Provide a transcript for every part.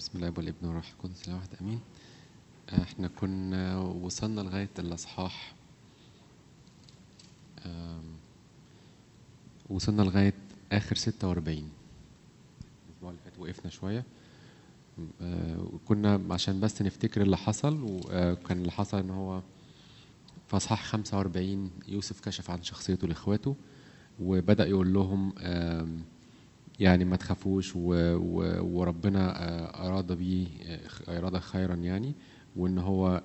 بسم الله والابن والروح القدس لا واحد امين احنا كنا وصلنا لغايه الاصحاح آم، وصلنا لغايه اخر 46 الاسبوع اللي فات وقفنا شويه آه، وكنا عشان بس نفتكر اللي حصل وكان اللي حصل ان هو في اصحاح 45 يوسف كشف عن شخصيته لاخواته وبدا يقول لهم آم، يعني ما تخافوش و... و... وربنا آه، اراد بيه آه، اراد خيرا يعني وان هو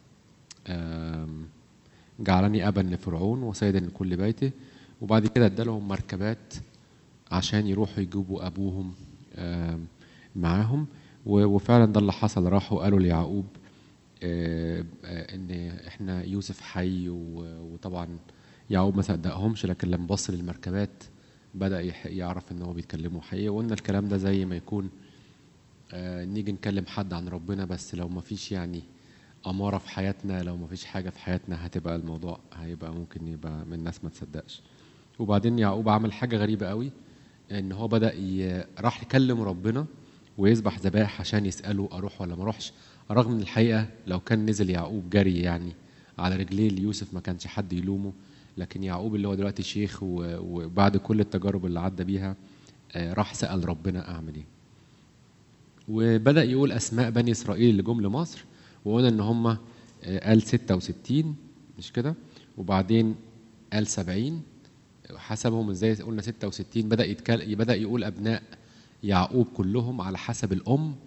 آم، جعلني ابا لفرعون وسيدا لكل بيته وبعد كده ادالهم مركبات عشان يروحوا يجيبوا ابوهم آم، معاهم و- وفعلا ده اللي حصل راحوا قالوا ليعقوب آه، آه، ان احنا يوسف حي و- وطبعا يعقوب ما صدقهمش لكن لما بص للمركبات بدا يح- يعرف ان هو بيتكلموا حقيقه وقلنا الكلام ده زي ما يكون آه، نيجي نكلم حد عن ربنا بس لو ما فيش يعني أمارة في حياتنا لو ما فيش حاجة في حياتنا هتبقى الموضوع هيبقى ممكن يبقى من الناس ما تصدقش وبعدين يعقوب عمل حاجة غريبة قوي ان هو بدأ ي... راح يكلم ربنا ويذبح ذبائح عشان يسأله أروح ولا ما أروحش رغم ان الحقيقة لو كان نزل يعقوب جري يعني على رجليه ليوسف ما كانش حد يلومه لكن يعقوب اللي هو دلوقتي شيخ و... وبعد كل التجارب اللي عدى بيها آه، راح سأل ربنا أعمل إيه وبدأ يقول أسماء بني إسرائيل اللي جم لمصر وقلنا إن هم آه، قال 66 مش كده وبعدين قال 70 حسبهم ازاي قلنا 66 بدأ يتكلم بدأ يقول أبناء يعقوب كلهم على حسب الأم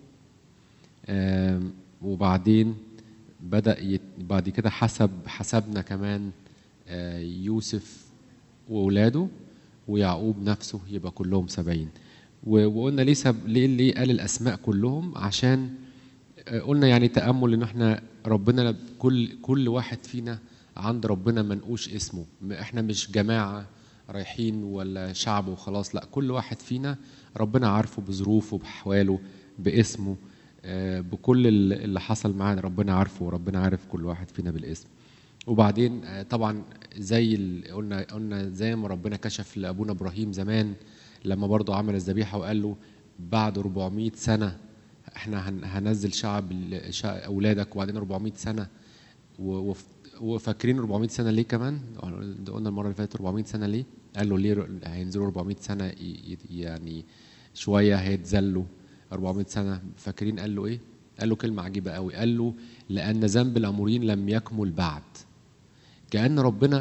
آم، وبعدين بدأ يت... بعد كده حسب حسبنا كمان آه، يوسف وولاده ويعقوب نفسه يبقى كلهم سبعين و- وقلنا ليه سب... ليه ليه قال الاسماء كلهم عشان آه، قلنا يعني تامل ان احنا ربنا كل كل واحد فينا عند ربنا منقوش اسمه م- احنا مش جماعه رايحين ولا شعب وخلاص لا كل واحد فينا ربنا عارفه بظروفه بحواله باسمه آه، بكل ال- اللي حصل معانا ربنا عارفه وربنا عارف كل واحد فينا بالاسم وبعدين آه، طبعا زي ال- قلنا قلنا زي ما ربنا كشف لابونا ابراهيم زمان لما برضه عمل الذبيحه وقال له بعد 400 سنه احنا هن- هنزل شعب ال- شع- اولادك وبعدين 400 سنه و- وف- وفاكرين 400 سنه ليه كمان ده قلنا المره اللي فاتت 400 سنه ليه قال له ليه ر- هينزلوا 400 سنه ي- ي- يعني شويه هيتذلوا 400 سنه فاكرين قال له ايه قال له كلمه عجيبه قوي قال له لان ذنب الامورين لم يكمل بعد كأن ربنا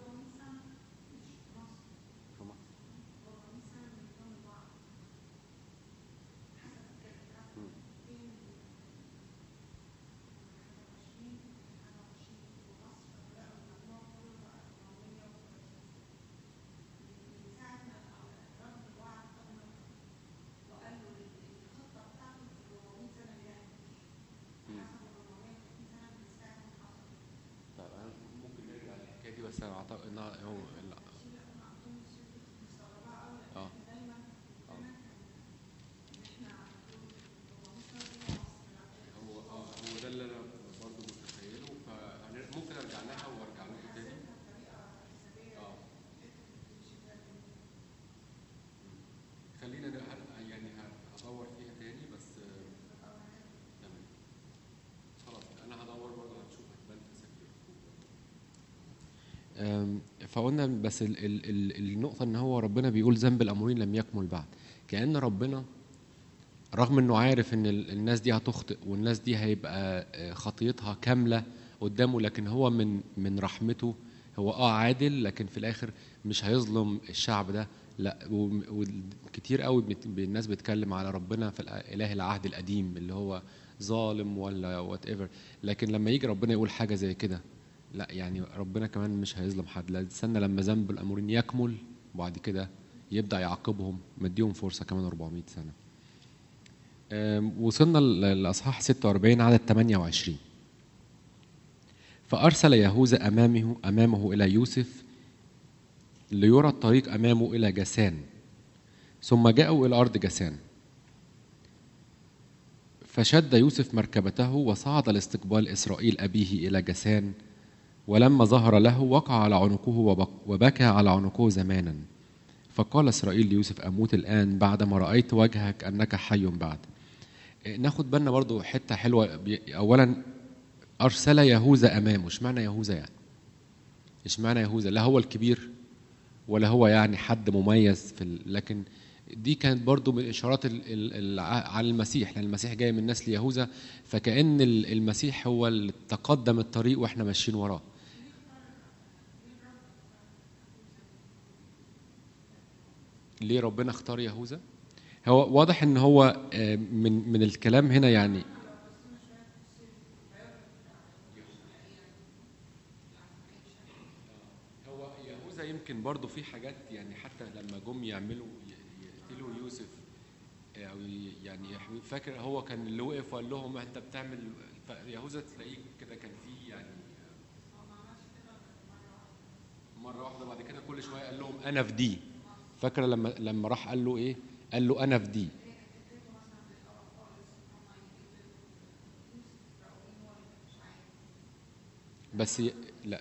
ممكن نرجع للحكايه دي بس انا اعتقد انها هو لا اه هو اه هو ده اللي انا برضه متخيله فممكن ارجع لها وارجع لكم تاني اه خلينا ده هل- يعني ه- هدور فيها تاني بس آه، تمام خلاص انا هدور برضه هنشوف هتبان في سفير أم، فقلنا بس ال ال ال النقطة إن هو ربنا بيقول ذنب الأمورين لم يكمل بعد كأن ربنا رغم إنه عارف إن ال- الناس دي هتخطئ والناس دي هيبقى آه، خطيتها كاملة قدامه لكن هو من من رحمته هو اه عادل لكن في الآخر مش هيظلم الشعب ده لا وكتير قوي بت- الناس بتتكلم على ربنا في الأ- إله العهد القديم اللي هو ظالم ولا وات ايفر لكن لما يجي ربنا يقول حاجة زي كده لا يعني ربنا كمان مش هيظلم حد لا استنى لما ذنب الامورين يكمل وبعد كده يبدا يعاقبهم مديهم فرصه كمان 400 سنه أم، وصلنا ل- لاصحاح 46 عدد 28 فارسل يهوذا امامه امامه الى يوسف ليرى الطريق امامه الى جسان ثم جاءوا الى ارض جسان فشد يوسف مركبته وصعد لاستقبال اسرائيل ابيه الى جسان ولما ظهر له وقع على عنقه وبك- وبكى على عنقه زمانا فقال اسرائيل ليوسف اموت الان بعدما رايت وجهك انك حي بعد ناخد بالنا برضو حته حلوه بي- اولا ارسل يهوذا امامه اشمعنى يهوذا يعني اشمعنى يهوذا لا هو الكبير ولا هو يعني حد مميز في ال... لكن دي كانت برضو من اشارات ال... ال... ال... على المسيح لان المسيح جاي من نسل يهوذا فكأن ال- المسيح هو اللي تقدم الطريق واحنا ماشيين وراه ليه ربنا اختار يهوذا هو واضح ان هو آه، من من الكلام هنا يعني هو يهوذا يمكن برضو في حاجات يعني حتى لما جم يعملوا ي- يقتلوا يوسف او ي- يعني فاكر هو كان اللي وقف وقال لهم انت بتعمل يهوذا تلاقيه كده كان فيه يعني مره واحده بعد كده كل شويه قال لهم انا في دي فاكره لما لما راح قال له ايه قال له انا في دي بس ي... لا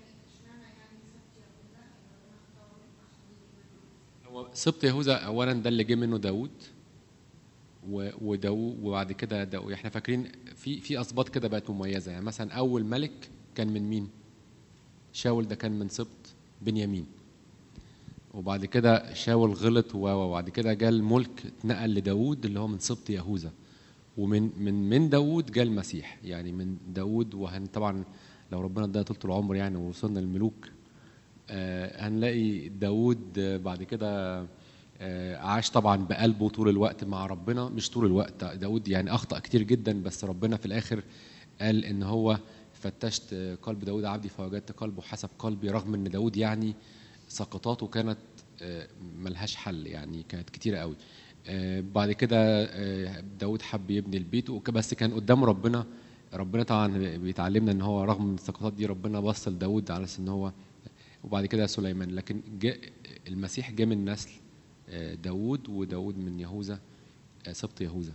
هو سبط يهوذا اولا ده اللي جه منه داوود و- وداوود وبعد كده داوود احنا فاكرين في في اسباط كده بقت مميزه يعني مثلا اول ملك كان من مين؟ شاول ده كان من سبط بنيامين وبعد كده شاول غلط و- وبعد كده جاء الملك اتنقل لداوود اللي هو من سبط يهوذا ومن من من داوود جاء المسيح يعني من داوود وهن طبعا لو ربنا ادانا طول العمر يعني ووصلنا للملوك آه، هنلاقي داوود آه، بعد كده آه، عاش طبعا بقلبه طول الوقت مع ربنا مش طول الوقت داود يعني اخطا كتير جدا بس ربنا في الاخر قال ان هو فتشت قلب داود عبدي فوجدت قلبه حسب قلبي رغم ان داود يعني سقطاته كانت آه، ملهاش حل يعني كانت كتيرة قوي آه، بعد كده آه، داود حب يبني البيت وك- بس كان قدام ربنا ربنا طبعا بيتعلمنا ان هو رغم السقطات دي ربنا بص لداود على اساس ان هو وبعد كده سليمان لكن جاء المسيح جاء من نسل آه، داود وداود من يهوذا آه، سبط يهوذا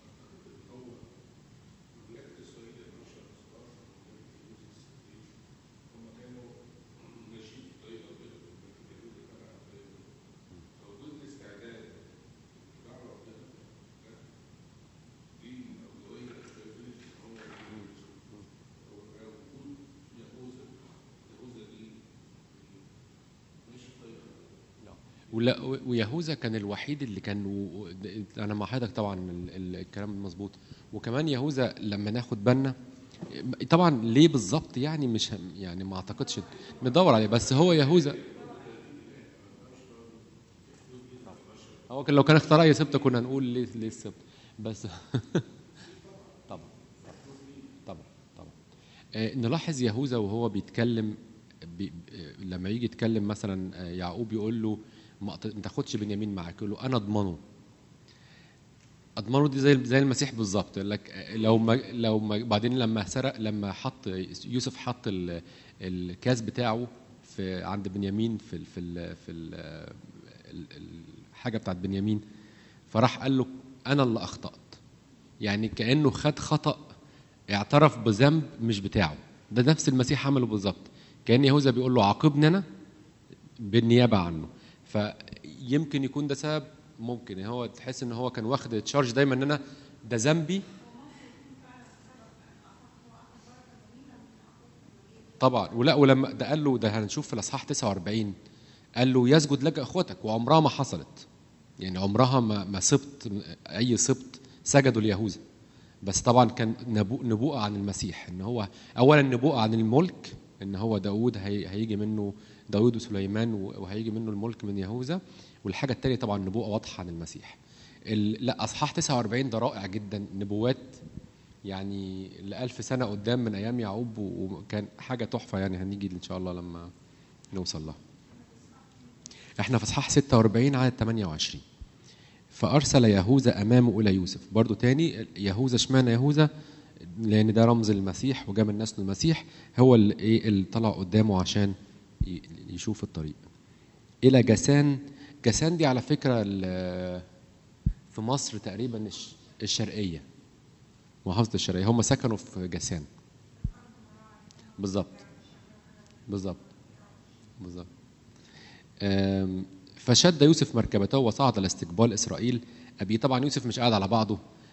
ولا ويهوذا كان الوحيد اللي كان و... انا مع حضرتك طبعا ال... ال... الكلام مظبوط وكمان يهوذا لما ناخد بالنا طبعا ليه بالظبط يعني مش هم- يعني ما اعتقدش ندور عليه بس هو يهوذا هو كان لو كان اختار اي سبت كنا نقول ليه ليه السبت بس طبعا طبعا طبعا آه، نلاحظ يهوذا وهو بيتكلم بي آه، لما يجي يتكلم مثلا آه، يعقوب يقول له ما ت- ما تاخدش بنيامين معاك يقول له انا اضمنه اضمنه دي زي زي المسيح بالظبط يقول لك آه، لو ما لو ما بعدين لما سرق لما حط يوسف حط ال- الكاس بتاعه في عند بنيامين في ال في ال في ال ال- الحاجه بتاعت بنيامين فراح قال له انا اللي اخطات يعني كانه خد خطا اعترف بذنب مش بتاعه ده نفس المسيح عمله بالظبط كان يهوذا بيقول له عاقبني انا بالنيابه عنه فيمكن يكون ده سبب ممكن يعني هو تحس ان هو كان واخد تشارج دايما ان انا ده ذنبي طبعا ولا ولما ده قال له ده هنشوف في الاصحاح 49 قال له يسجد لك اخوتك وعمرها ما حصلت يعني عمرها ما ما سبط اي سبط سجدوا ليهوذا بس طبعا كان نبو- نبوءه عن المسيح ان هو اولا نبوءه عن الملك ان هو داود هي هيجي منه داود وسليمان و- وهيجي منه الملك من يهوذا والحاجه الثانيه طبعا نبوءه واضحه عن المسيح ال- لا اصحاح 49 ده رائع جدا نبوات يعني لألف سنة قدام من أيام يعقوب و- وكان حاجة تحفة يعني هنيجي إن شاء الله لما نوصل لها احنا في اصحاح 46 عدد 28 فارسل يهوذا امامه الى يوسف برضو تاني يهوذا اشمعنى يهوذا لان ده رمز المسيح وجاء من نسل المسيح هو اللي ايه اللي طلع قدامه عشان ي- يشوف الطريق الى جسان جسان دي على فكره ال- في مصر تقريبا الش- الشرقيه محافظه الشرقيه هم سكنوا في جسان بالظبط بالظبط بالظبط آم، فشد يوسف مركبته وصعد لاستقبال اسرائيل ابي طبعا يوسف مش قاعد على بعضه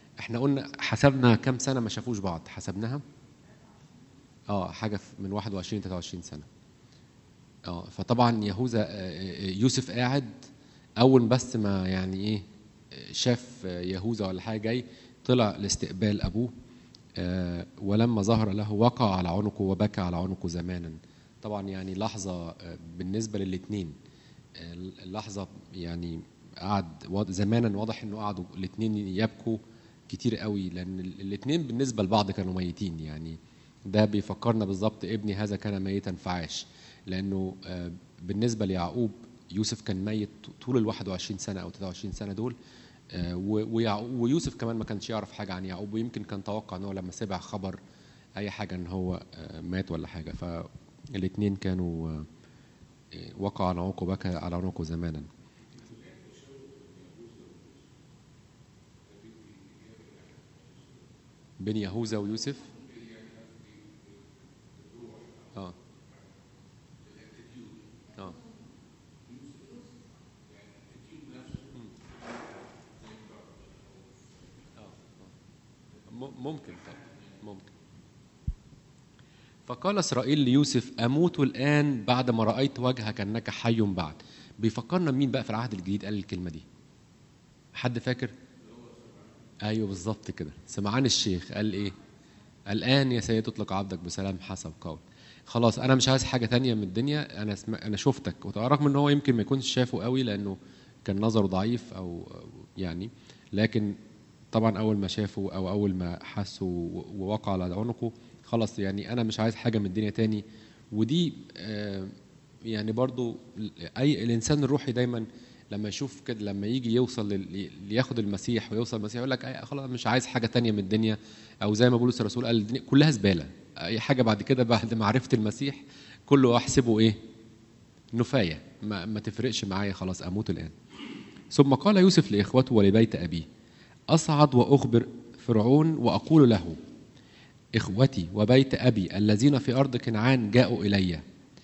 احنا قلنا حسبنا كام سنه ما شافوش بعض حسبناها اه حاجه في- من 21 23 سنه اه فطبعا يهوذا آه، آه، يوسف قاعد اول بس ما يعني ايه آه، شاف آه، يهوذا ولا حاجه جاي طلع لاستقبال ابوه آه، ولما ظهر له وقع على عنقه وبكى على عنقه زمانا طبعا يعني لحظه آه، بالنسبه للاثنين اللحظه يعني قعد واض- زمانا واضح انه قعدوا الاثنين يبكوا كتير قوي لان الاثنين بالنسبه لبعض كانوا ميتين يعني ده بيفكرنا بالظبط ابني هذا كان ميتا فعاش لانه آه، بالنسبه ليعقوب يوسف كان ميت طول ال 21 سنه او 23 سنه دول آه، و- ويعقوب- ويوسف كمان ما كانش يعرف حاجه عن يعقوب ويمكن كان توقع ان هو لما سمع خبر اي حاجه ان هو آه، مات ولا حاجه فالاثنين كانوا آه، آه، وقع على عنقه بكى على عنقه زمانا بين يهوذا ويوسف اه اه م- ممكن طبعا ممكن فقال اسرائيل ليوسف اموت الان بعد ما رايت وجهك انك حي بعد بيفكرنا مين بقى في العهد الجديد قال الكلمه دي حد فاكر ايوه بالظبط كده سمعان الشيخ قال ايه الان يا سيد اطلق عبدك بسلام حسب قول خلاص انا مش عايز حاجه تانية من الدنيا انا سم... انا شفتك رغم ان هو يمكن ما يكونش شافه قوي لانه كان نظره ضعيف او أو يعني لكن طبعا اول ما شافه او اول ما حسه و- ووقع على عنقه خلاص يعني انا مش عايز حاجه من الدنيا تاني ودي آه، يعني برضو اي الانسان الروحي دايما لما يشوف كده لما يجي يوصل لل- لياخد المسيح ويوصل المسيح يقول لك أي- خلاص مش عايز حاجه تانية من الدنيا او زي ما بولس الرسول قال الدنيا كلها زباله اي حاجه بعد كده بعد معرفه المسيح كله احسبه ايه نفايه ما, ما تفرقش معايا خلاص اموت الان ثم قال يوسف لاخوته ولبيت ابيه اصعد واخبر فرعون واقول له اخوتي وبيت ابي الذين في ارض كنعان جاءوا الي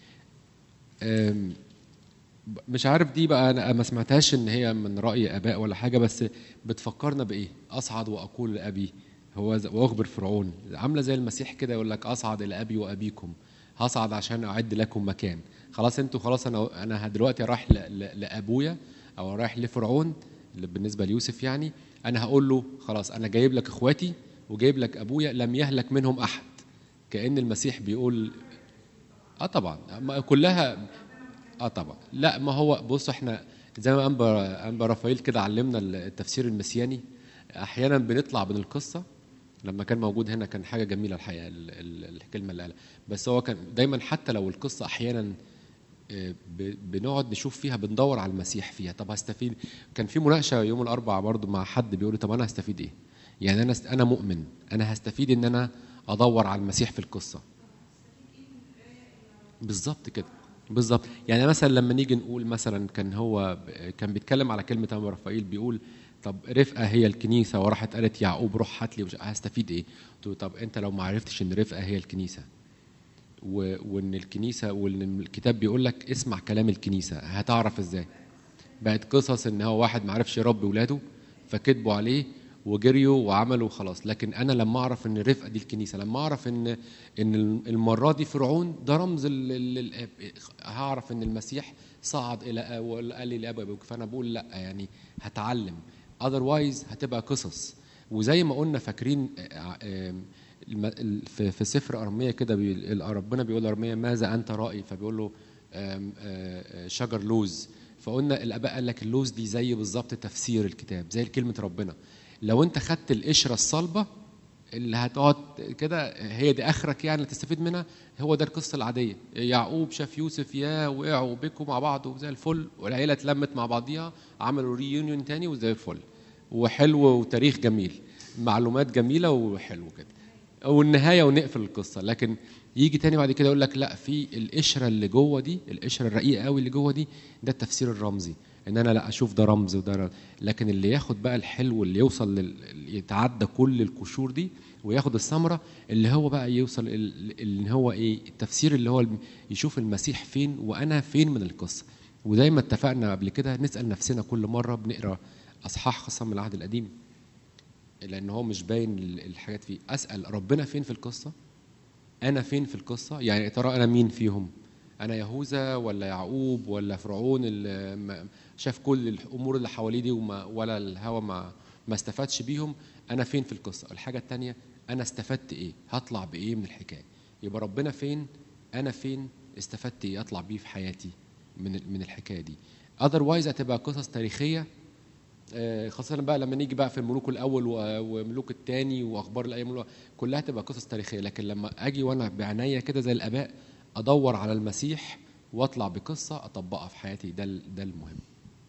أم، مش عارف دي بقى انا ما سمعتهاش ان هي من راي اباء ولا حاجه بس بتفكرنا بايه اصعد واقول لابي هو ز- واخبر فرعون عامله زي المسيح كده يقول لك اصعد الى ابي وابيكم هصعد عشان اعد لكم مكان خلاص انتوا خلاص انا انا دلوقتي رايح ل- ل- لابويا او رايح لفرعون اللي بالنسبه ليوسف يعني انا هقول له خلاص انا جايب لك اخواتي وجايب لك ابويا لم يهلك منهم احد كان المسيح بيقول اه طبعا ما كلها اه طبعا لا ما هو بص احنا زي ما انبا انبا رافائيل كده علمنا التفسير المسياني احيانا بنطلع من القصه لما كان موجود هنا كان حاجه جميله الحقيقه ال- ال- الكلمه اللي قالها بس هو كان دايما حتى لو القصه احيانا آه، ب- بنقعد نشوف فيها بندور على المسيح فيها طب هستفيد كان في مناقشه يوم الاربعاء برضو مع حد بيقول لي طب انا هستفيد ايه يعني انا است- انا مؤمن انا هستفيد ان انا ادور على المسيح في القصه بالظبط كده بالظبط يعني مثلا لما نيجي نقول مثلا كان هو ب- كان بيتكلم على كلمه ابو رفائيل بيقول طب رفقه هي الكنيسه وراحت قالت يعقوب روح هات لي وش- هستفيد ايه؟ قلت له طب انت لو ما عرفتش ان رفقه هي الكنيسه و... وان الكنيسه وان الكتاب بيقول لك اسمع كلام الكنيسه هتعرف ازاي؟ بقت قصص ان هو واحد ما عرفش يربي ولاده فكذبوا عليه وجريوا وعملوا خلاص لكن انا لما اعرف ان رفقه دي الكنيسه لما اعرف ان ان المره دي فرعون ده رمز ال- ال- الاب هعرف ان المسيح صعد الى وقال لي لابا ابوك فانا بقول لا يعني هتعلم اذروايز هتبقى قصص وزي ما قلنا فاكرين آه، آه، الم- ال- في في سفر ارميه كده بي- ال- ربنا بيقول لارميه ماذا انت رائي فبيقول له آم، آه، آه، شجر لوز فقلنا الاباء قال لك اللوز دي زي بالظبط تفسير الكتاب زي كلمه ربنا لو انت خدت القشره الصلبه اللي هتقعد كده هي دي اخرك يعني اللي تستفيد منها هو ده القصه العاديه يعقوب شاف يوسف يا وقعوا وبكوا مع بعض وزي الفل والعيله اتلمت مع بعضيها عملوا ريونيون تاني وزي الفل وحلو وتاريخ جميل معلومات جميله وحلو كده والنهايه ونقفل القصه لكن يجي تاني بعد كده يقول لك لا في القشره اللي جوه دي القشره الرقيقه قوي اللي جوه دي ده التفسير الرمزي ان انا لا اشوف ده رمز وده رمز. لكن اللي ياخد بقى الحلو اللي يوصل لل... يتعدى كل القشور دي وياخد الثمره اللي هو بقى يوصل ال- اللي هو ايه التفسير اللي هو الم- يشوف المسيح فين وانا فين من القصه وزي ما اتفقنا قبل كده نسال نفسنا كل مره بنقرا اصحاح خاصه من العهد القديم لان هو مش باين ال- الحاجات فيه اسال ربنا فين في القصه انا فين في القصه يعني يا ترى انا مين فيهم انا يهوذا ولا يعقوب ولا فرعون اللي ما- شاف كل الامور اللي حواليه دي وما ولا الهوى ما ما استفادش بيهم انا فين في القصه الحاجه الثانيه انا استفدت ايه هطلع بايه من الحكايه يبقى ربنا فين انا فين استفدت ايه اطلع بيه في حياتي من ال- من الحكايه دي اذروايز هتبقى قصص تاريخيه آه، خاصة بقى لما نيجي بقى في الملوك الأول و- وملوك الثاني وأخبار الأيام الأولى، كلها تبقى قصص تاريخية لكن لما أجي وأنا بعناية كده زي الآباء أدور على المسيح وأطلع بقصة أطبقها في حياتي ده ال- ده المهم.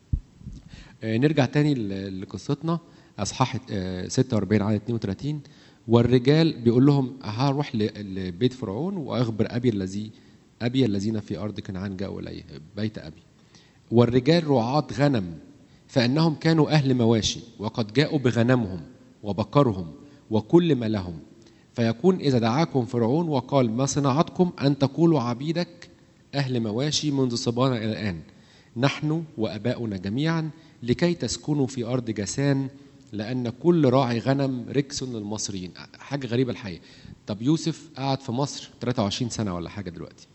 آه، نرجع تاني ل- لقصتنا أصحاح آه، 46 عدد 32 والرجال بيقول لهم هروح ل- لبيت فرعون وأخبر أبي الذي أبي الذين في أرض كنعان جاءوا إليه بيت أبي. والرجال رعاة غنم فإنهم كانوا أهل مواشي وقد جاءوا بغنمهم وبقرهم وكل ما لهم فيكون إذا دعاكم فرعون وقال ما صناعتكم أن تقولوا عبيدك أهل مواشي منذ صبانا إلى الآن نحن وأباؤنا جميعا لكي تسكنوا في أرض جسان لأن كل راعي غنم ركس للمصريين حاجة غريبة الحقيقة طب يوسف قعد في مصر 23 سنة ولا حاجة دلوقتي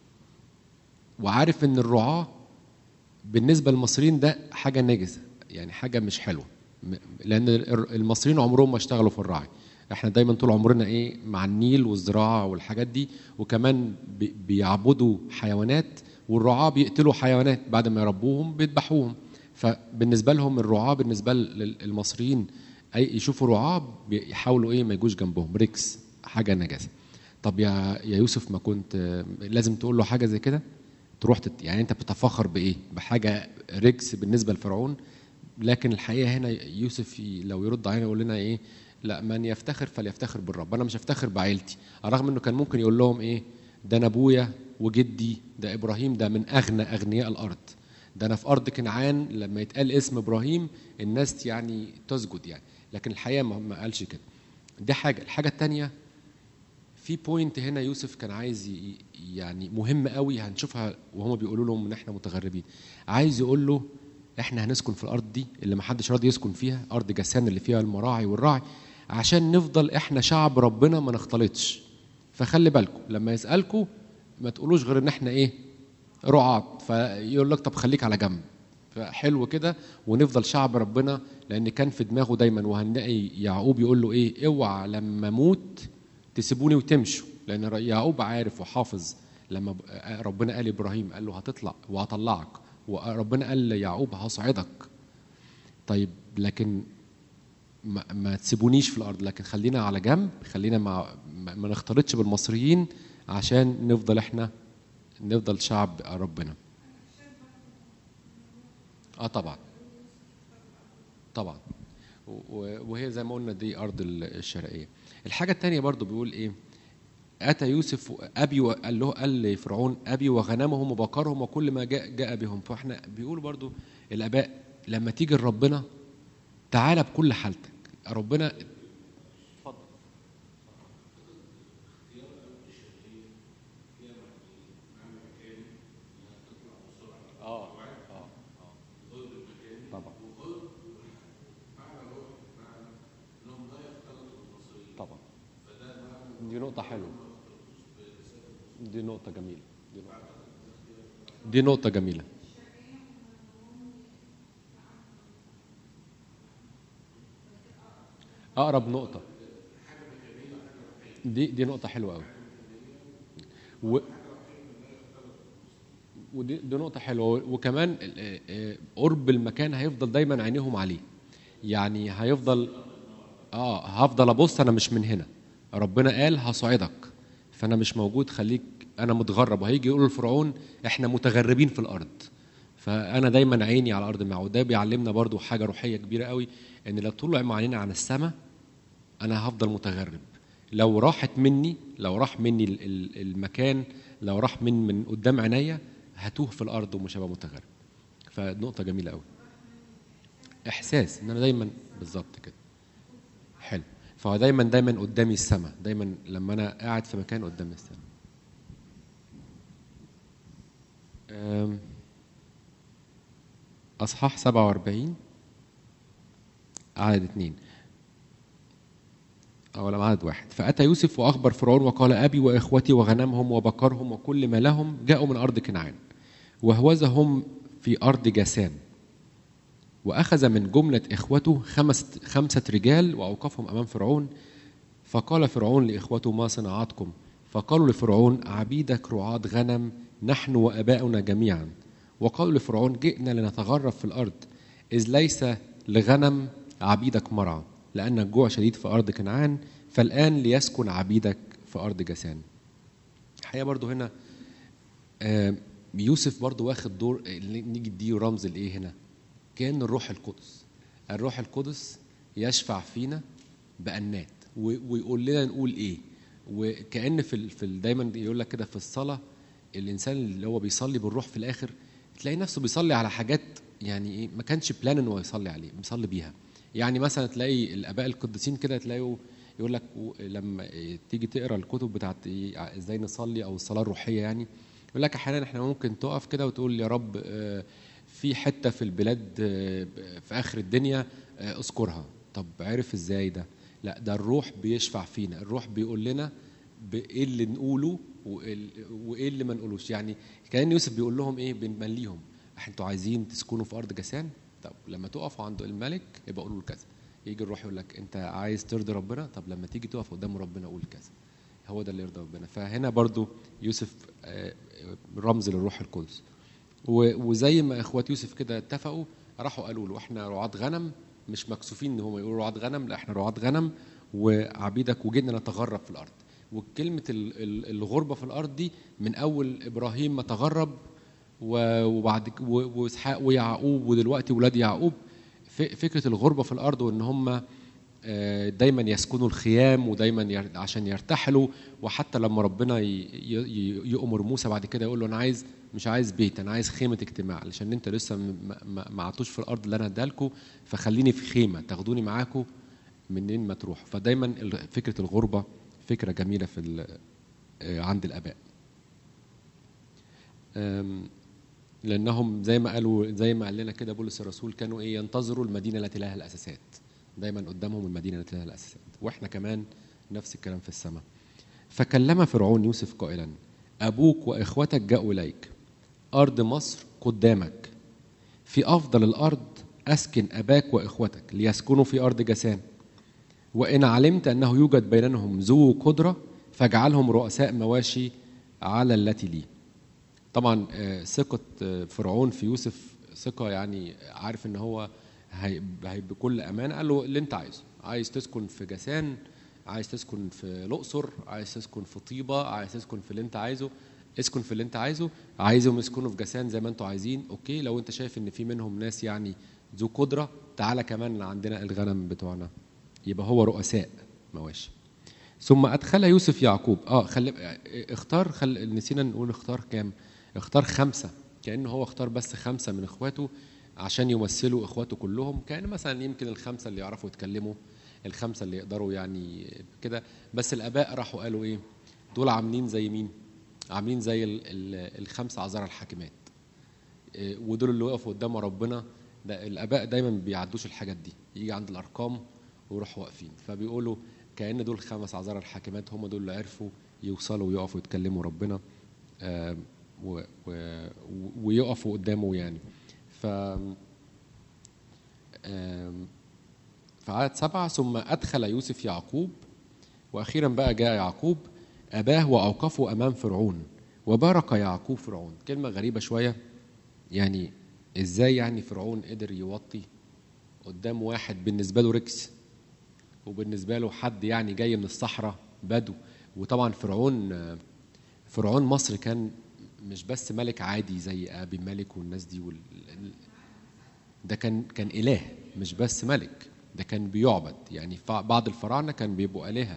وعارف ان الرعاة بالنسبة للمصريين ده حاجة نجسة يعني حاجة مش حلوة م- لأن ال- المصريين عمرهم ما اشتغلوا في الرعي احنا دايما طول عمرنا ايه مع النيل والزراعة والحاجات دي وكمان بي- بيعبدوا حيوانات والرعاة بيقتلوا حيوانات بعد ما يربوهم بيذبحوهم فبالنسبة لهم الرعاة بالنسبة للمصريين أي يشوفوا رعاة بيحاولوا ايه ما يجوش جنبهم ريكس حاجة نجاسة طب يا يا يوسف ما كنت لازم تقول له حاجة زي كده تروح تت... يعني انت بتتفخر بايه بحاجه ريكس بالنسبه لفرعون لكن الحقيقه هنا يوسف ي- لو يرد علينا يقول لنا ايه لا من يفتخر فليفتخر بالرب انا مش هفتخر بعيلتي رغم انه كان ممكن يقول لهم ايه ده انا ابويا وجدي ده ابراهيم ده من اغنى اغنياء الارض ده انا في ارض كنعان لما يتقال اسم ابراهيم الناس يعني تسجد يعني لكن الحقيقه ما ما قالش كده دي حاجه الحاجه الثانيه في بوينت هنا يوسف كان عايز ي- يعني مهم قوي هنشوفها وهم بيقولوا لهم ان احنا متغربين عايز يقول له احنا هنسكن في الارض دي اللي ما حدش راضي يسكن فيها ارض جسان اللي فيها المراعي والرعي عشان نفضل احنا شعب ربنا ما نختلطش فخلي بالكم لما يسالكم ما تقولوش غير ان احنا ايه رعاة فيقول لك طب خليك على جنب فحلو كده ونفضل شعب ربنا لان كان في دماغه دايما وهنلاقي يعقوب يقول له ايه اوعى لما اموت تسيبوني وتمشوا لان ر- يعقوب عارف وحافظ لما ب- ربنا قال ابراهيم قال له هتطلع وهطلعك وربنا قال ليعقوب هصعدك طيب لكن ما, ما تسيبونيش في الارض لكن خلينا على جنب خلينا مع ما ما نختلطش بالمصريين عشان نفضل احنا نفضل شعب ربنا اه طبعا طبعا و- وهي زي ما قلنا دي ارض ال- الشرقيه الحاجه الثانيه برضو بيقول ايه اتى يوسف ابي وقال له قال لفرعون ابي وغنمهم وبقرهم وكل ما جاء جاء بهم فاحنا بيقول برضو الاباء لما تيجي لربنا تعالى بكل حالتك ربنا اه اه طبعا طبعا دي نقطة حلوة دي نقطة جميلة دي نقطة, دي نقطة جميلة أقرب نقطة دي دي نقطة حلوة أوي و ودي دي نقطة حلوة وكمان ال- آه، قرب المكان هيفضل دايما عينيهم عليه يعني هيفضل اه هفضل ابص انا مش من هنا ربنا قال هصعدك فانا مش موجود خليك انا متغرب وهيجي يقول لفرعون احنا متغربين في الارض فانا دايما عيني على ارض الميعاد وده بيعلمنا برضو حاجه روحيه كبيره قوي ان لو طول العمر عينينا عن السماء انا هفضل متغرب لو راحت مني لو راح مني ال- ال- المكان لو راح من من قدام عينيا هتوه في الارض ومش هبقى متغرب فنقطه جميله قوي احساس ان انا دايما بالظبط كده حلو فهو دايما دايما قدامي السماء دايما لما انا قاعد في مكان قدامي السماء أم، اصحاح 47 عدد اتنين أو عدد واحد فأتى يوسف وأخبر فرعون وقال أبي وإخوتي وغنمهم وبقرهم وكل ما لهم جاءوا من أرض كنعان وهوذا هم في أرض جاسان وأخذ من جملة إخوته خمسة, خمسة رجال وأوقفهم أمام فرعون فقال فرعون لإخوته ما صناعتكم فقالوا لفرعون عبيدك رعاة غنم نحن وأباؤنا جميعا وقالوا لفرعون جئنا لنتغرب في الأرض إذ ليس لغنم عبيدك مرعى لأن الجوع شديد في أرض كنعان فالآن ليسكن عبيدك في أرض جسان الحقيقة برضو هنا آه، يوسف برضو واخد دور اللي نيجي نديه رمز لإيه هنا كأن الروح القدس الروح القدس يشفع فينا بأنات و- ويقول لنا نقول إيه وكأن في ال- في ال- دايما يقول لك كده في الصلاة الإنسان اللي هو بيصلي بالروح في الآخر تلاقي نفسه بيصلي على حاجات يعني إيه ما كانش بلان إن هو يصلي عليه بيصلي بيها يعني مثلا تلاقي الآباء القديسين كده تلاقوا يقول لك و- لما تيجي تقرا الكتب بتاعت إيه ازاي نصلي او الصلاه الروحيه يعني يقول لك احيانا احنا ممكن تقف كده وتقول يا رب آه، في حته في البلاد آه، في اخر الدنيا آه، اذكرها طب عرف ازاي ده لا ده الروح بيشفع فينا الروح بيقول لنا بايه اللي نقوله وال- وايه اللي ما نقولوش يعني كان يوسف بيقول لهم ايه بنمليهم انتوا عايزين تسكنوا في ارض جسان طب لما تقفوا عند الملك يبقى قولوا له كذا يجي الروح يقول لك انت عايز ترضي ربنا طب لما تيجي تقف قدام ربنا قول كذا هو ده اللي يرضي ربنا فهنا برضو يوسف آه، رمز للروح القدس و- وزي ما اخوات يوسف كده اتفقوا راحوا قالوا له احنا رعاة غنم مش مكسوفين ان هم يقولوا رعاة غنم لا احنا رعاة غنم وعبيدك وجينا نتغرب في الارض وكلمه ال- ال- الغربه في الارض دي من اول ابراهيم ما تغرب و- وبعد ك- و- واسحاق ويعقوب ودلوقتي ولاد يعقوب ف- فكره الغربه في الارض وان هم آه، دايما يسكنوا الخيام ودايما ير- عشان يرتحلوا وحتى لما ربنا ي- ي- يأمر موسى بعد كده يقول له انا عايز مش عايز بيت انا عايز خيمه اجتماع علشان انت لسه م- ما- ما عطوش في الارض اللي انا اديها لكم فخليني في خيمه تاخدوني معاكم منين ما تروحوا فدايما ال- فكره الغربه فكره جميله في ال- آه، عند الاباء آم، لانهم زي ما قالوا زي ما قال لنا كده بولس الرسول كانوا ايه ينتظروا المدينه التي لها الاساسات دايما قدامهم المدينه التي لها الاساسات واحنا كمان نفس الكلام في السماء فكلم فرعون يوسف قائلا ابوك واخوتك جاءوا اليك ارض مصر قدامك في افضل الارض اسكن اباك واخوتك ليسكنوا في ارض جسان وان علمت انه يوجد بينهم ذو قدره فاجعلهم رؤساء مواشي على التي لي طبعا آه، ثقة آه، فرعون في يوسف ثقة يعني عارف ان هو هي هي بكل امانة قال له اللي انت عايزه عايز تسكن في جسان عايز تسكن في الاقصر عايز تسكن في طيبة عايز تسكن في اللي انت عايزه اسكن في اللي انت عايزه عايزهم يسكنوا في جسان زي ما انتوا عايزين اوكي لو انت شايف ان في منهم ناس يعني ذو قدرة تعالى كمان عندنا الغنم بتوعنا يبقى هو رؤساء مواشي ثم ادخل يوسف يعقوب اه خلي اختار خل... نسينا نقول اختار كام اختار خمسه كانه هو اختار بس خمسه من اخواته عشان يمثلوا اخواته كلهم كان مثلا يمكن الخمسه اللي يعرفوا يتكلموا الخمسه اللي يقدروا يعني كده بس الاباء راحوا قالوا ايه دول عاملين زي مين عاملين زي ال... ال... الخمس عذارى الحاكمات إيه، ودول اللي وقفوا قدام ربنا ده الاباء دايما ما بيعدوش الحاجات دي يجي عند الارقام ويروحوا واقفين فبيقولوا كأن دول خمس عذارى الحاكمات هم دول اللي عرفوا يوصلوا ويقفوا يتكلموا ربنا آم، و- و- ويقفوا قدامه يعني ف آم، في عدد سبعة ثم أدخل يوسف يعقوب وأخيرا بقى جاء يعقوب أباه وأوقفه أمام فرعون وبارك يعقوب فرعون كلمة غريبة شوية يعني إزاي يعني فرعون قدر يوطي قدام واحد بالنسبة له ركس وبالنسبه له حد يعني جاي من الصحراء بدو وطبعا فرعون فرعون مصر كان مش بس ملك عادي زي ابي ملك والناس دي وال... ده كان كان اله مش بس ملك ده كان بيعبد يعني ف- بعض الفراعنه كان بيبقوا الهه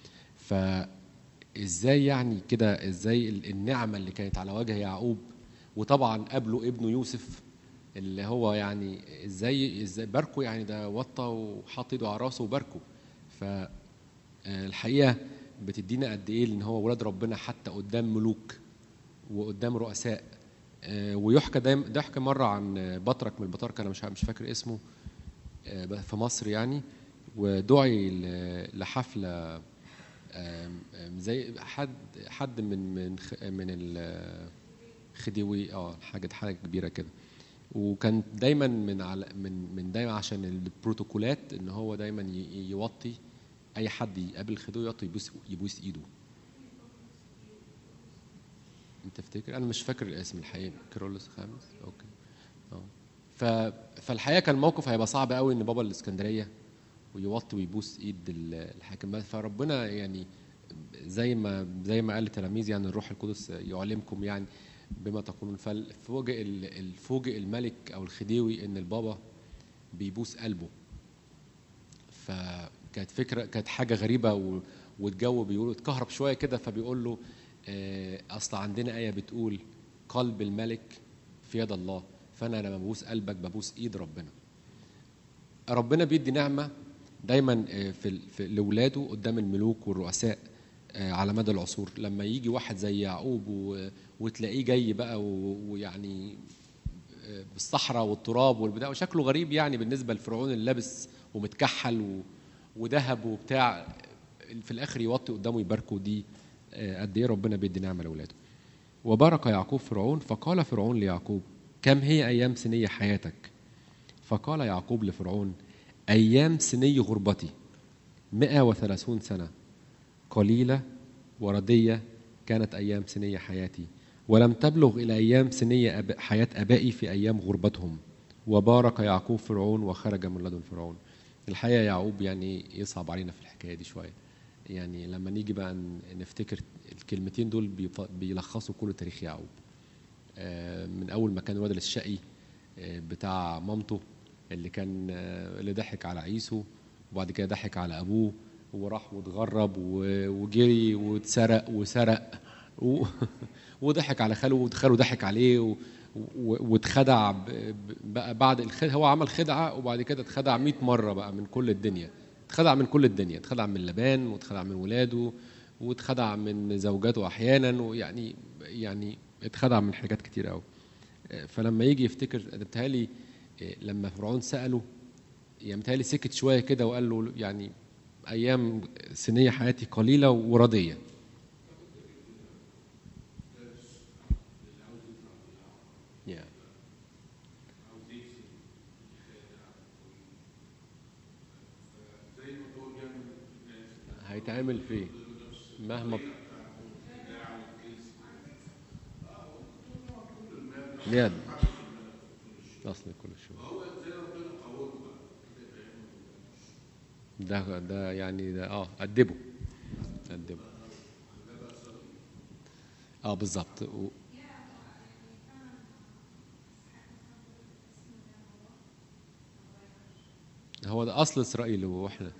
فازاي يعني كده ازاي ال- النعمه اللي كانت على وجه يعقوب وطبعا قابله ابنه يوسف اللي هو يعني ازاي ازاي باركه يعني ده وطى وحط ايده على راسه وباركه فالحقيقه بتدينا قد ايه ان هو ولاد ربنا حتى قدام ملوك وقدام رؤساء آه، ويحكى دايما ده يحكى مره عن بطرك من البطاركه انا مش مش فاكر اسمه آه، في مصر يعني ودعي ل- لحفله آم، آم، زي حد حد من من خ- من الخديوي اه حاجه حاجه كبيره كده وكان دايما من على من من دايما عشان البروتوكولات ان هو دايما ي- يوطي اي حد يقابل الخديوي يوطي يبوس يبوس ايده انت تفتكر انا مش فاكر الاسم الحقيقي كيرلس الخامس اوكي اه ف فالحقيقه كان الموقف هيبقى صعب قوي ان بابا الاسكندريه ويوطي ويبوس ايد ال- الحاكم بس فربنا يعني زي ما زي ما قال التلاميذ يعني الروح القدس يعلمكم يعني بما تقولون ففوجئ ال- الفوجئ الملك او الخديوي ان البابا بيبوس قلبه فكانت فكره كانت حاجه غريبه و... والجو بيقولوا اتكهرب شويه كده فبيقول له آه، اصل عندنا ايه بتقول قلب الملك في يد الله فانا لما ببوس قلبك ببوس ايد ربنا ربنا بيدي نعمه دايما آه، في ال- في لاولاده قدام الملوك والرؤساء آه، على مدى العصور لما يجي واحد زي يعقوب و- وتلاقيه جاي بقى و- ويعني آه، بالصحراء والتراب والبتاع وشكله غريب يعني بالنسبه لفرعون اللي لابس ومتكحل و- وذهب وبتاع في الاخر يوطي قدامه يباركه دي آه، قد ايه ربنا بيدي نعمه لاولاده وبارك يعقوب فرعون فقال فرعون ليعقوب كم هي ايام سنيه حياتك فقال يعقوب لفرعون أيام سني غربتي مئة وثلاثون سنة قليلة وردية كانت أيام سني حياتي ولم تبلغ إلى أيام سني أب... حياة أبائي في أيام غربتهم وبارك يعقوب فرعون وخرج من لدن فرعون الحقيقة يعقوب يعني يصعب علينا في الحكاية دي شوية يعني لما نيجي بقى ن- نفتكر الكلمتين دول بيف- بيلخصوا كل تاريخ يعقوب آه، من اول ما كان الولد الشقي آه، بتاع مامته اللي كان آه، اللي ضحك على عيسو وبعد كده ضحك على ابوه وراح واتغرب و- وجري واتسرق وسرق و- وضحك على خاله وخاله ضحك عليه و- و- واتخدع ب- ب- بقى بعد الخدعة هو عمل خدعه وبعد كده اتخدع 100 مره بقى من كل الدنيا اتخدع من كل الدنيا اتخدع من لبان واتخدع من ولاده واتخدع من زوجاته احيانا ويعني يعني اتخدع من حاجات كتير قوي فلما يجي يفتكر بتهيألي لما فرعون سأله يعني بتهيألي سكت شوية كده وقال له يعني أيام سنية حياتي قليلة وردية Yeah. هيتعمل فيه مهما يد اصل كل الشغل ده ده يعني ده اه أدبه أدبه اه بالظبط و- هو ده اصل اسرائيل واحنا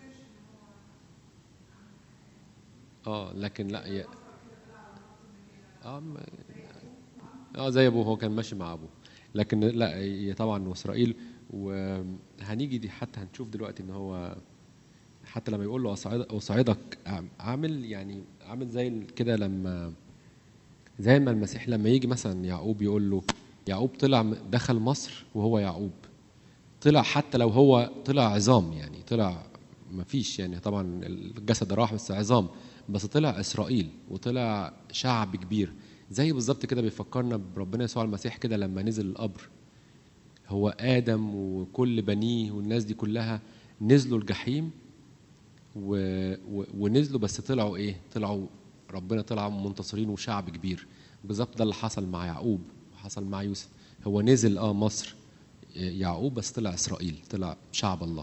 اه لكن لا ي... اه ما- اه زي ابوه هو كان ماشي مع ابوه لكن لا هي طبعا اسرائيل وهنيجي دي حتى هنشوف دلوقتي ان هو حتى لما يقول له أصعد- اصعدك عامل يعني عامل زي ال- كده لما زي ما المسيح لما يجي مثلا يعقوب يقول له يعقوب طلع م- دخل مصر وهو يعقوب طلع حتى لو هو طلع عظام يعني طلع ما فيش يعني طبعا الجسد راح بس عظام بس طلع اسرائيل وطلع شعب كبير زي بالظبط كده بيفكرنا بربنا يسوع المسيح كده لما نزل القبر هو ادم وكل بنيه والناس دي كلها نزلوا الجحيم و... و... ونزلوا بس طلعوا ايه طلعوا ربنا طلع منتصرين وشعب كبير بالظبط ده اللي حصل مع يعقوب وحصل مع يوسف هو نزل اه مصر يعقوب بس طلع اسرائيل طلع شعب الله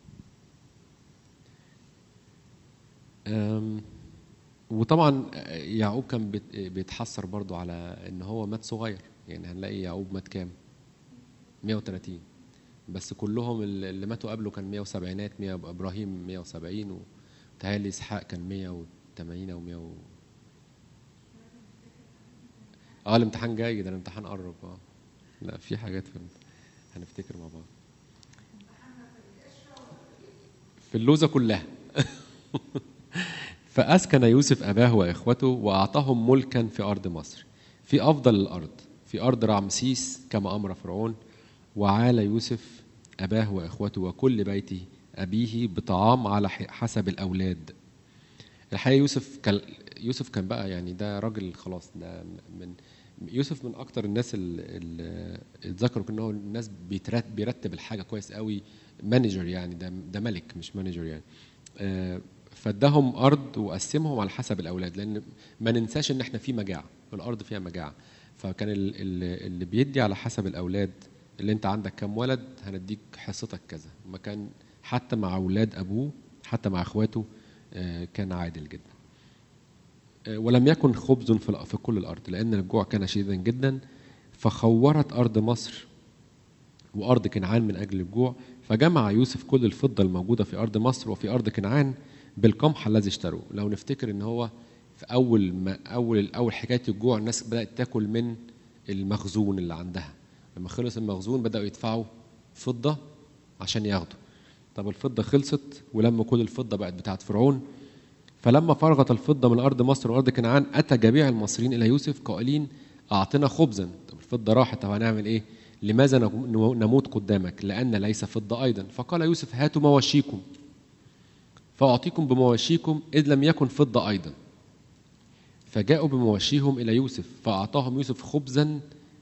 أم، وطبعا يعقوب كان بيت- بيتحسر برضو على ان هو مات صغير يعني هنلاقي يعقوب مات كام 130 بس كلهم اللي ماتوا قبله كان 170 100 ابراهيم 170 وتهيألي اسحاق كان 180 او 100 و... اه الامتحان جاي ده الامتحان قرب اه لا في حاجات في هنفتكر مع بعض في اللوزة كلها فأسكن يوسف أباه وإخوته وأعطاهم ملكا في أرض مصر في أفضل الأرض في أرض رعمسيس كما أمر فرعون وعال يوسف أباه وإخوته وكل بيته ابيه بطعام على ح- حسب الاولاد الحقيقه يوسف كان يوسف كان بقى يعني ده راجل خلاص ده من يوسف من اكتر الناس اللي اتذكروا ان هو الناس بيترتب بيرتب الحاجه كويس قوي مانجر يعني ده ده ملك مش مانجر يعني آه، فاداهم ارض وقسمهم على حسب الاولاد لان ما ننساش ان احنا في مجاعه الارض فيها مجاعه فكان ال- ال- اللي بيدي على حسب الاولاد اللي انت عندك كام ولد هنديك حصتك كذا ما كان حتى مع اولاد ابوه حتى مع اخواته آه، كان عادل جدا آه، ولم يكن خبز في الأ- في كل الارض لان الجوع كان شديدا جدا فخورت ارض مصر وارض كنعان من اجل الجوع فجمع يوسف كل الفضه الموجوده في ارض مصر وفي ارض كنعان بالقمح الذي اشتروه لو نفتكر ان هو في اول ما اول اول حكايه الجوع الناس بدات تاكل من المخزون اللي عندها لما خلص المخزون بداوا يدفعوا فضه عشان ياخدوا طب الفضه خلصت ولما كل الفضه بقت بتاعت فرعون فلما فرغت الفضة من أرض مصر وأرض كنعان أتى جميع المصريين إلى يوسف قائلين أعطنا خبزا طب الفضة راحت طب هنعمل إيه لماذا نغ- نموت قدامك لأن ليس فضة أيضا فقال يوسف هاتوا مواشيكم فأعطيكم بمواشيكم إذ لم يكن فضة أيضا فجاءوا بمواشيهم إلى يوسف فأعطاهم يوسف خبزا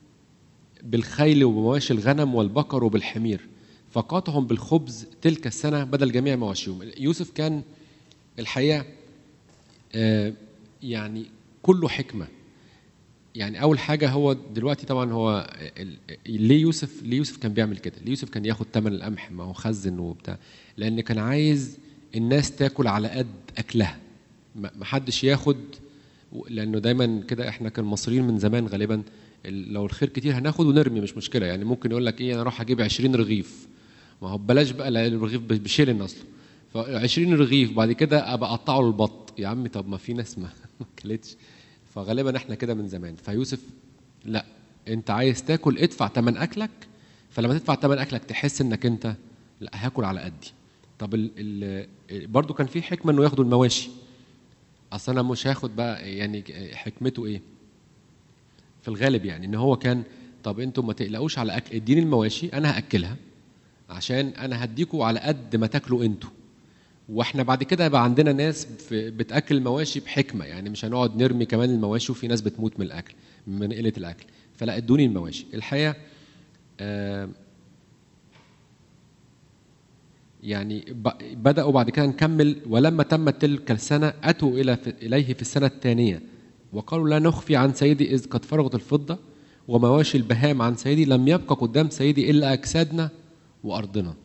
بالخيل وبمواشي الغنم والبقر وبالحمير فقاطهم بالخبز تلك السنة بدل جميع مواشيهم يوسف كان الحقيقة آه، يعني كله حكمة يعني أول حاجة هو دلوقتي طبعا هو ال- ليه يوسف ليه يوسف كان بيعمل كده؟ ليه يوسف كان ياخد ثمن القمح ما هو خزن وبتاع لأن كان عايز الناس تاكل على قد أكلها ما ما حدش ياخد لأنه دايما كده احنا كمصريين من زمان غالبا ال- لو الخير كتير هناخد ونرمي مش مشكلة يعني ممكن يقول لك ايه انا اروح اجيب 20 رغيف ما هو بلاش بقى لأن الرغيف بشيلن اصله ف 20 رغيف بعد كده ابقى اقطعه للبط يا عمي طب ما في ناس ما ما اكلتش فغالبا احنا كده من زمان فيوسف لا انت عايز تاكل ادفع ثمن اكلك فلما تدفع ثمن اكلك تحس انك انت لا هاكل على قدي طب ال ال برضو كان في حكمه انه ياخدوا المواشي اصل انا مش هاخد بقى يعني حكمته ايه في الغالب يعني ان هو كان طب انتوا ما تقلقوش على اكل اديني المواشي انا هاكلها عشان انا هديكوا على قد ما تاكلوا انتوا واحنا بعد كده يبقى عندنا ناس في- بتاكل المواشي بحكمه يعني مش هنقعد نرمي كمان المواشي وفي ناس بتموت من الاكل من قله الاكل فلا ادوني المواشي الحقيقه آه يعني ب- بدأوا بعد كده نكمل ولما تمت تلك السنة أتوا إلى في إليه في السنة الثانية وقالوا لا نخفي عن سيدي إذ قد فرغت الفضة ومواشي البهام عن سيدي لم يبقى قدام سيدي إلا أجسادنا وأرضنا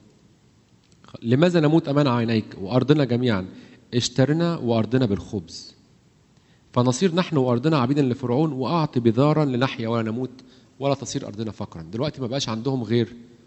لماذا نموت أمام عينيك وأرضنا جميعا اشترنا وأرضنا بالخبز فنصير نحن وأرضنا عبيدا لفرعون وأعطي بذارا لنحيا ولا نموت ولا تصير أرضنا فقرا دلوقتي ما بقاش عندهم غير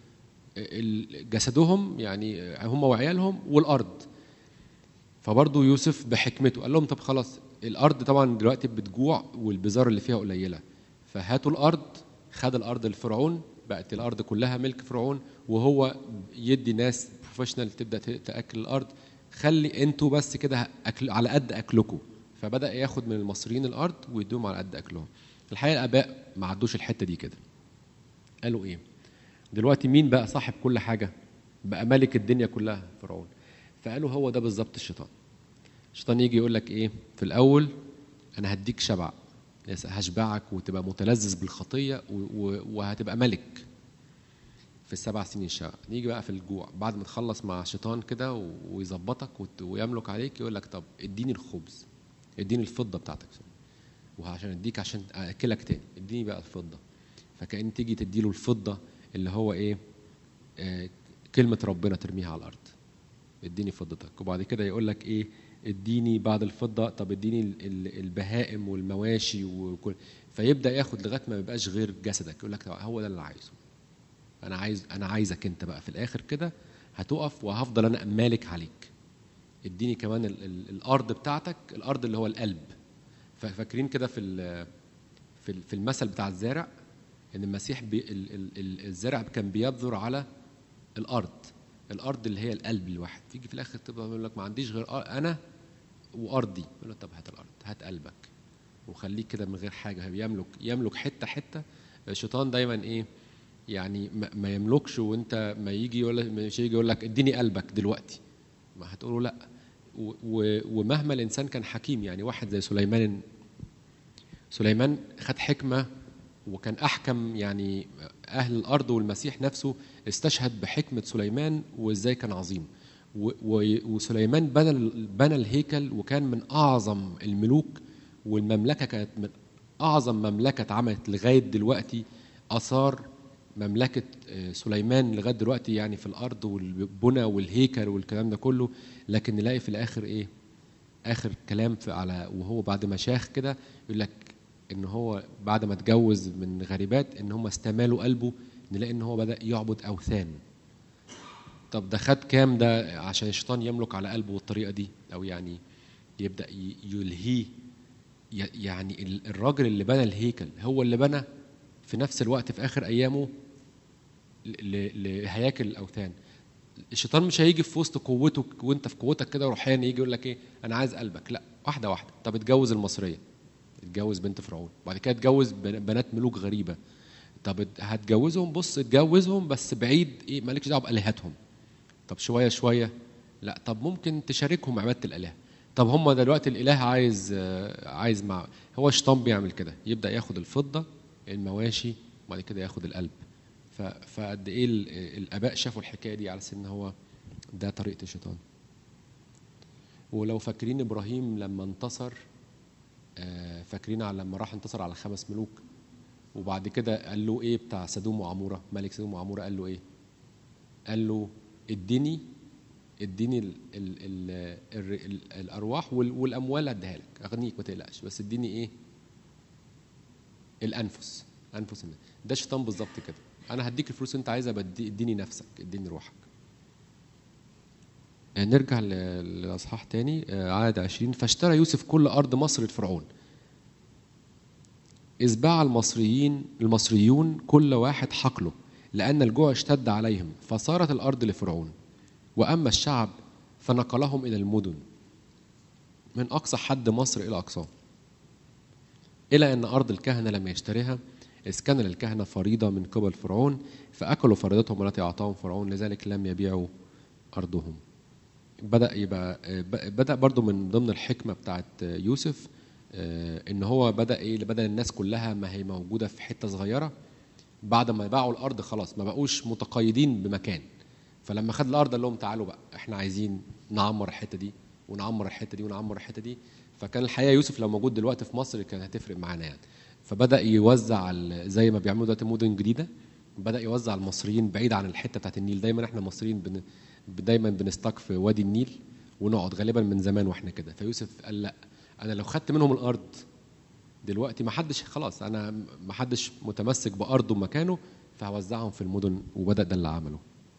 ال- جسدهم يعني هم وعيالهم والارض فبرضه يوسف بحكمته قال لهم طب خلاص الارض طبعا دلوقتي بتجوع والبذار اللي فيها قليله فهاتوا الارض خد الارض لفرعون بقت الارض كلها ملك فرعون وهو يدي ناس بروفيشنال تبدا ت- تاكل الارض خلي انتوا بس كده أكل على قد اكلكم فبدا ياخد من المصريين الارض ويدوهم على قد اكلهم الحقيقه الاباء ما عدوش الحته دي كده قالوا ايه دلوقتي مين بقى صاحب كل حاجه بقى ملك الدنيا كلها فرعون فقالوا هو ده بالظبط الشيطان الشيطان يجي يقول لك ايه في الاول انا هديك شبع يس- هشبعك وتبقى متلذذ بالخطيه و- و- وهتبقى ملك في السبع سنين الشبع نيجي بقى في الجوع بعد ما تخلص مع الشيطان كده و- ويظبطك وت- ويملك عليك يقول لك طب اديني الخبز اديني الفضه بتاعتك وعشان اديك عشان اكلك تاني اديني بقى الفضه فكأن تيجي تديله الفضه اللي هو ايه آه كلمه ربنا ترميها على الارض اديني فضتك وبعد كده يقول لك ايه اديني بعد الفضه طب اديني ال- ال- البهائم والمواشي وكل فيبدا ياخد لغايه ما يبقاش غير جسدك يقول لك هو ده اللي عايزه انا عايز انا عايزك انت بقى في الاخر كده هتقف وهفضل انا مالك عليك اديني كمان ال ال الارض بتاعتك الارض اللي هو القلب ف- فاكرين كده في ال- في ال- في المثل بتاع الزارع ان المسيح بي ال ال ال الزرع كان بيبذر على الارض الارض اللي هي القلب الواحد تيجي في الاخر تبقى يقول لك ما عنديش غير أر- انا وارضي يقول لك طب هات الارض هات قلبك وخليك كده من غير حاجه بيملك يملك حته حته الشيطان دايما ايه يعني ما ما يملكش وانت ما يجي ولا مش يجي يقول لك اديني قلبك دلوقتي ما هتقوله لا و- و- ومهما الانسان كان حكيم يعني واحد زي سليمان سليمان خد حكمه وكان احكم يعني اهل الارض والمسيح نفسه استشهد بحكمه سليمان وازاي كان عظيم و- و- وسليمان بنى ال- بنى الهيكل وكان من اعظم الملوك والمملكه كانت من اعظم مملكه اتعملت لغايه دلوقتي اثار مملكه آه، سليمان لغايه دلوقتي يعني في الارض والبنى والهيكل والكلام ده كله لكن نلاقي في الاخر ايه اخر كلام في على وهو بعد ما شاخ كده يقول لك ان هو بعد ما اتجوز من غريبات ان هم استمالوا قلبه نلاقي ان هو بدا يعبد اوثان طب ده خد كام ده عشان الشيطان يملك على قلبه بالطريقه دي او يعني يبدا ي- يلهيه ي- يعني ال- الراجل اللي بنى الهيكل هو اللي بنى في نفس الوقت في اخر ايامه ل- ل- لهياكل الاوثان الشيطان مش هيجي في وسط قوتك وانت في قوتك كده روحيا يجي يقول لك ايه انا عايز قلبك لا واحده واحده طب اتجوز المصريه اتجوز بنت فرعون بعد كده اتجوز بن- بنات ملوك غريبه طب ات- هتجوزهم بص اتجوزهم بس بعيد ايه مالكش دعوه بالهتهم طب شويه شويه لا طب ممكن تشاركهم عباده الاله طب هم دلوقتي الاله عايز آه، عايز مع هو الشيطان بيعمل كده يبدا ياخد الفضه المواشي وبعد كده ياخد القلب ف- فقد ايه ال- الاباء شافوا الحكايه دي على اساس ان هو ده طريقه الشيطان ولو فاكرين ابراهيم لما انتصر آه، فاكرين على لما راح انتصر على خمس ملوك وبعد كده قال له ايه بتاع سدوم وعموره ملك سدوم وعموره قال له ايه قال له اديني اديني ال ال ال ال ال الارواح وال- والاموال اديها لك اغنيك ما تقلقش بس اديني ايه الانفس انفس الناس ده شيطان بالظبط كده انا هديك الفلوس اللي انت عايزها بدي اديني نفسك اديني روحك آه، نرجع ل- للاصحاح تاني آه، عدد 20 فاشترى يوسف كل ارض مصر لفرعون إذ باع المصريين المصريون كل واحد حقله لأن الجوع اشتد عليهم فصارت الأرض لفرعون وأما الشعب فنقلهم إلى المدن من أقصى حد مصر إلى أقصاه إلى أن أرض الكهنة لم يشتريها إذ كان للكهنة فريضة من قبل فرعون فأكلوا فريضتهم التي أعطاهم فرعون لذلك لم يبيعوا أرضهم بدأ يبقى بدأ برضو من ضمن الحكمة بتاعت يوسف آه، ان هو بدا ايه بدل الناس كلها ما هي موجوده في حته صغيره بعد ما باعوا الارض خلاص ما بقوش متقيدين بمكان فلما خد الارض قال لهم تعالوا بقى احنا عايزين نعمر الحته دي ونعمر الحته دي ونعمر الحته دي فكان الحقيقه يوسف لو موجود دلوقتي في مصر كان هتفرق معانا يعني فبدا يوزع ال- زي ما بيعملوا دلوقتي مدن جديده بدا يوزع المصريين بعيد عن الحته بتاعت النيل دايما احنا مصريين بن دايما بنستك في وادي النيل ونقعد غالبا من زمان واحنا كده فيوسف قال لا انا لو خدت منهم الارض دلوقتي ما حدش خلاص انا ما حدش متمسك بارضه ومكانه فهوزعهم في المدن وبدا ده اللي عمله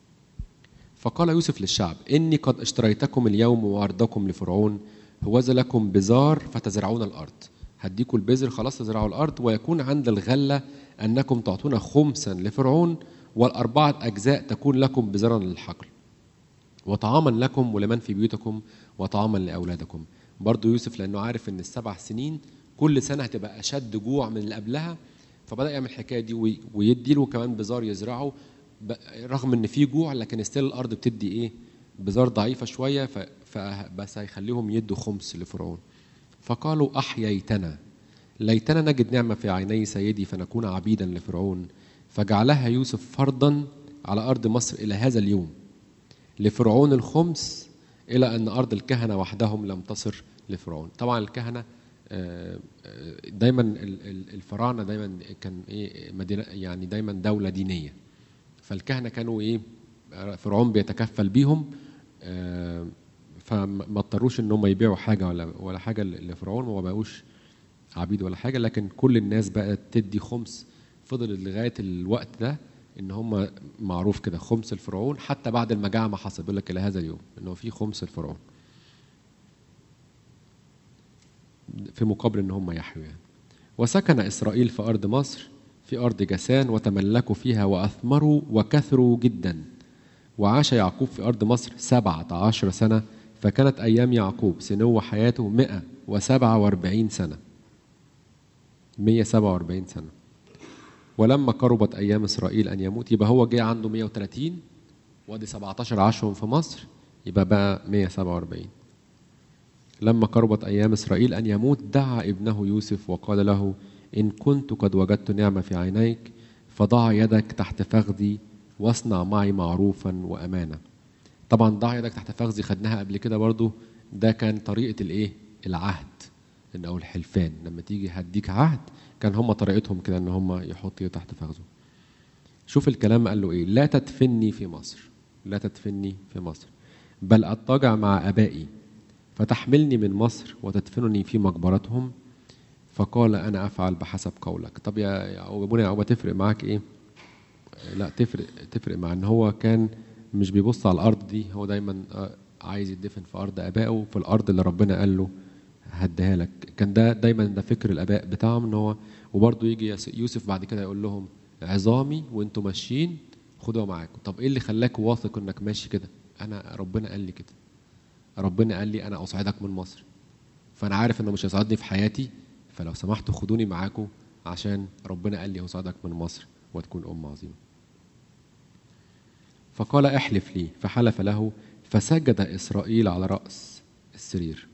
فقال يوسف للشعب اني قد اشتريتكم اليوم وارضكم لفرعون هوذا لكم بزار فتزرعون الارض هديكم البذر خلاص تزرعوا الارض ويكون عند الغله انكم تعطون خمسا لفرعون والاربعه اجزاء تكون لكم بزرا للحقل وطعاما لكم ولمن في بيوتكم وطعاما لاولادكم برضو يوسف لانه عارف ان السبع سنين كل سنه هتبقى اشد جوع من اللي قبلها فبدا يعمل الحكايه دي وي- ويدي له كمان بزار يزرعه ب- رغم ان في جوع لكن ستيل الارض بتدي ايه بزار ضعيفه شويه ف- فبس هيخليهم يدوا خمس لفرعون فقالوا احييتنا ليتنا نجد نعمه في عيني سيدي فنكون عبيدا لفرعون فجعلها يوسف فرضا على ارض مصر الى هذا اليوم لفرعون الخمس الى ان ارض الكهنه وحدهم لم تصر لفرعون طبعا الكهنه آه، آه، دايما ال- ال- الفراعنه دايما كان ايه مدينه يعني دايما دوله دينيه فالكهنه كانوا ايه فرعون بيتكفل بيهم آه، فما اضطروش ان هم يبيعوا حاجه ولا ولا حاجه لفرعون وما بقوش عبيد ولا حاجه لكن كل الناس بقت تدي خمس فضل لغايه الوقت ده ان هم معروف كده خمس الفرعون حتى بعد المجاعه ما حصل بيقول لك الى هذا اليوم انه في خمس الفرعون في مقابل ان هم يحيوا يعني. وسكن اسرائيل في ارض مصر في ارض جسان وتملكوا فيها واثمروا وكثروا جدا وعاش يعقوب في ارض مصر سبعة عشر سنه فكانت ايام يعقوب سنو حياته مئة وسبعة واربعين سنه 147 سنه ولما قربت ايام اسرائيل ان يموت يبقى هو جه عنده 130 وادي 17 عاشهم في مصر يبقى بقى 147 لما قربت ايام اسرائيل ان يموت دعا ابنه يوسف وقال له ان كنت قد وجدت نعمه في عينيك فضع يدك تحت فخذي واصنع معي معروفا وامانه طبعا ضع يدك تحت فخذي خدناها قبل كده برضو ده كان طريقه الايه العهد ان او الحلفان لما تيجي هديك عهد كان هم طريقتهم كده ان هم يحطوا تحت فخذه شوف الكلام قال له ايه لا تدفني في مصر لا تدفني في مصر بل اضطجع مع ابائي فتحملني من مصر وتدفنني في مقبرتهم فقال انا افعل بحسب قولك طب يا يا ابونا يا تفرق معاك ايه لا تفرق تفرق مع ان هو كان مش بيبص على الارض دي هو دايما عايز يدفن في ارض ابائه في الارض اللي ربنا قال له هديها لك كان ده دايما ده فكر الاباء بتاعهم ان هو وبرضه يجي يوسف بعد كده يقول لهم عظامي وانتوا ماشيين خدوها معاكم طب ايه اللي خلاك واثق انك ماشي كده انا ربنا قال لي كده ربنا قال لي انا اصعدك من مصر فانا عارف انه مش هيصعدني في حياتي فلو سمحتوا خدوني معاكم عشان ربنا قال لي هصعدك من مصر وتكون ام عظيمه فقال احلف لي فحلف له فسجد اسرائيل على راس السرير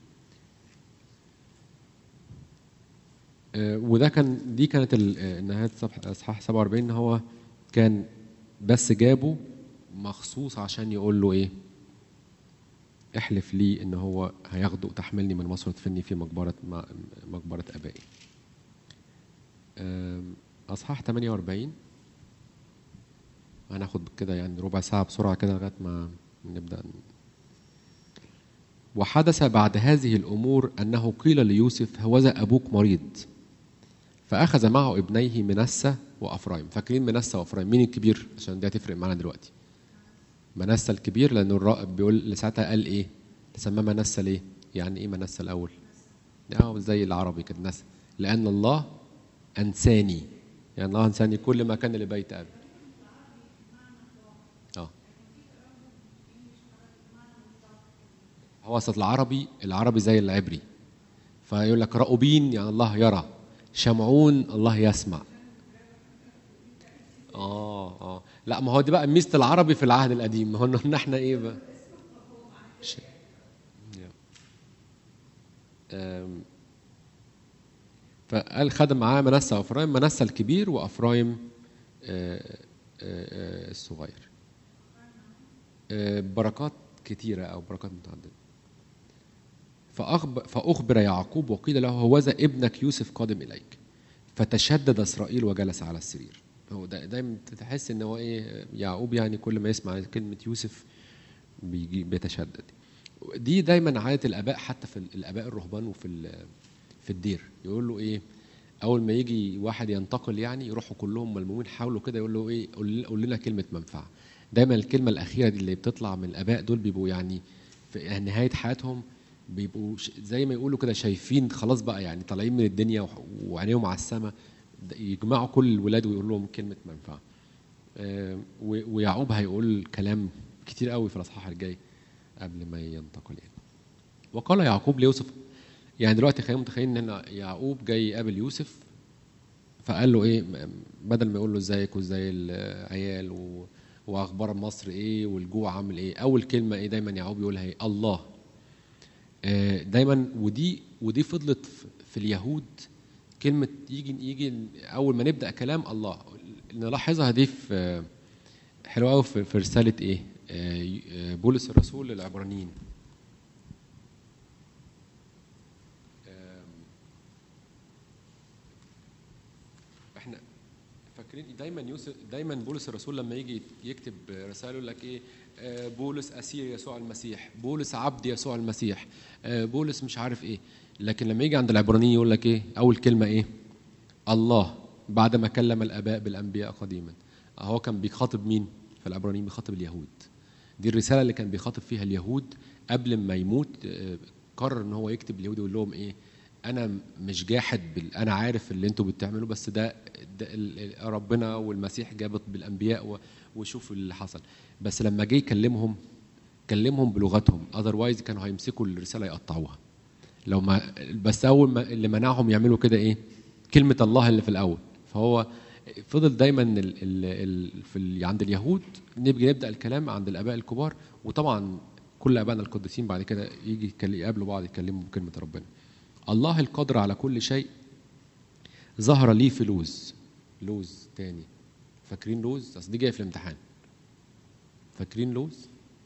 وده كان دي كانت نهايه صفحه اصحاح 47 ان هو كان بس جابه مخصوص عشان يقول له ايه احلف لي ان هو هياخده تحملني من مصر وتفني في مقبره مقبره ابائي اصحاح 48 هناخد كده يعني ربع ساعه بسرعه كده لغايه ما نبدا وحدث بعد هذه الامور انه قيل ليوسف هوذا ابوك مريض فاخذ معه ابنيه منسى وافرايم فاكرين منسى وافرايم مين الكبير عشان دي هتفرق معانا دلوقتي منسى الكبير لانه الرائب بيقول ساعتها قال ايه سماه منسى ليه يعني ايه منسى الاول اه زي العربي كده نسى لان الله انساني يعني الله انساني كل ما كان لبيت ابي اه هو اصل العربي العربي زي العبري فيقول لك رأوبين يعني الله يرى شمعون الله يسمع اه اه لا ما هو دي بقى ميزه العربي في العهد القديم ما هو ان احنا ايه بقى ش... أم... فقال خد معاه منسى وافرايم منسى الكبير وافرايم الصغير بركات كتيره او بركات متعدده فأخبر, فأخبر يعقوب وقيل له هوذا ابنك يوسف قادم إليك فتشدد إسرائيل وجلس على السرير هو دا دايما تحس ان هو ايه يعقوب يعني كل ما يسمع كلمه يوسف بيجي بيتشدد دي دايما عاده الاباء حتى في الاباء الرهبان وفي في الدير يقول له ايه اول ما يجي واحد ينتقل يعني يروحوا كلهم ملمومين حوله كده يقول له ايه قول لنا كلمه منفعه دايما الكلمه الاخيره دي اللي بتطلع من الاباء دول بيبقوا يعني في نهايه حياتهم بيبقوا زي ما يقولوا كده شايفين خلاص بقى يعني طالعين من الدنيا وعينيهم على السماء يجمعوا كل الولاد ويقول لهم كلمه منفعه ويعقوب هيقول كلام كتير قوي في الاصحاح الجاي قبل ما ينتقل يعني وقال يعقوب ليوسف يعني دلوقتي خلينا متخيلين ان يعقوب جاي يقابل يوسف فقال له ايه بدل ما يقول له ازيك وازاي العيال و... واخبار مصر ايه والجوع عامل ايه اول كلمه ايه دايما يعقوب يقولها ايه الله دايما ودي ودي فضلت في اليهود كلمة يجي يجي أول ما نبدأ كلام الله نلاحظها دي في حلوة قوي في رسالة إيه؟ بولس الرسول للعبرانيين. احنا فاكرين دايما يوسف دايما بولس الرسول لما يجي يكتب رساله يقول لك ايه بولس اسير يسوع المسيح بولس عبد يسوع المسيح بولس مش عارف ايه لكن لما يجي عند العبرانيين يقول لك ايه اول كلمه ايه الله بعد ما كلم الاباء بالانبياء قديما هو كان بيخاطب مين في العبرانيين بيخاطب اليهود دي الرساله اللي كان بيخاطب فيها اليهود قبل ما يموت قرر ان هو يكتب اليهود ويقول لهم ايه انا مش جاحد بال... انا عارف اللي انتوا بتعملوه بس ده, ده ربنا والمسيح جابت بالانبياء و... وشوف اللي حصل بس لما جه يكلمهم كلمهم بلغتهم اذروايز كانوا هيمسكوا الرساله يقطعوها لو ما بس اول ما اللي منعهم يعملوا كده ايه كلمه الله اللي في الاول فهو فضل دايما ال ال ال في ال عند اليهود نبقى نبدا الكلام عند الاباء الكبار وطبعا كل ابائنا القديسين بعد كده يجي يتكل- يقابلوا بعض يتكلموا بكلمه ربنا الله القادر على كل شيء ظهر لي في لوز لوز تاني فاكرين لوز اصل دي جايه في الامتحان فاكرين لوز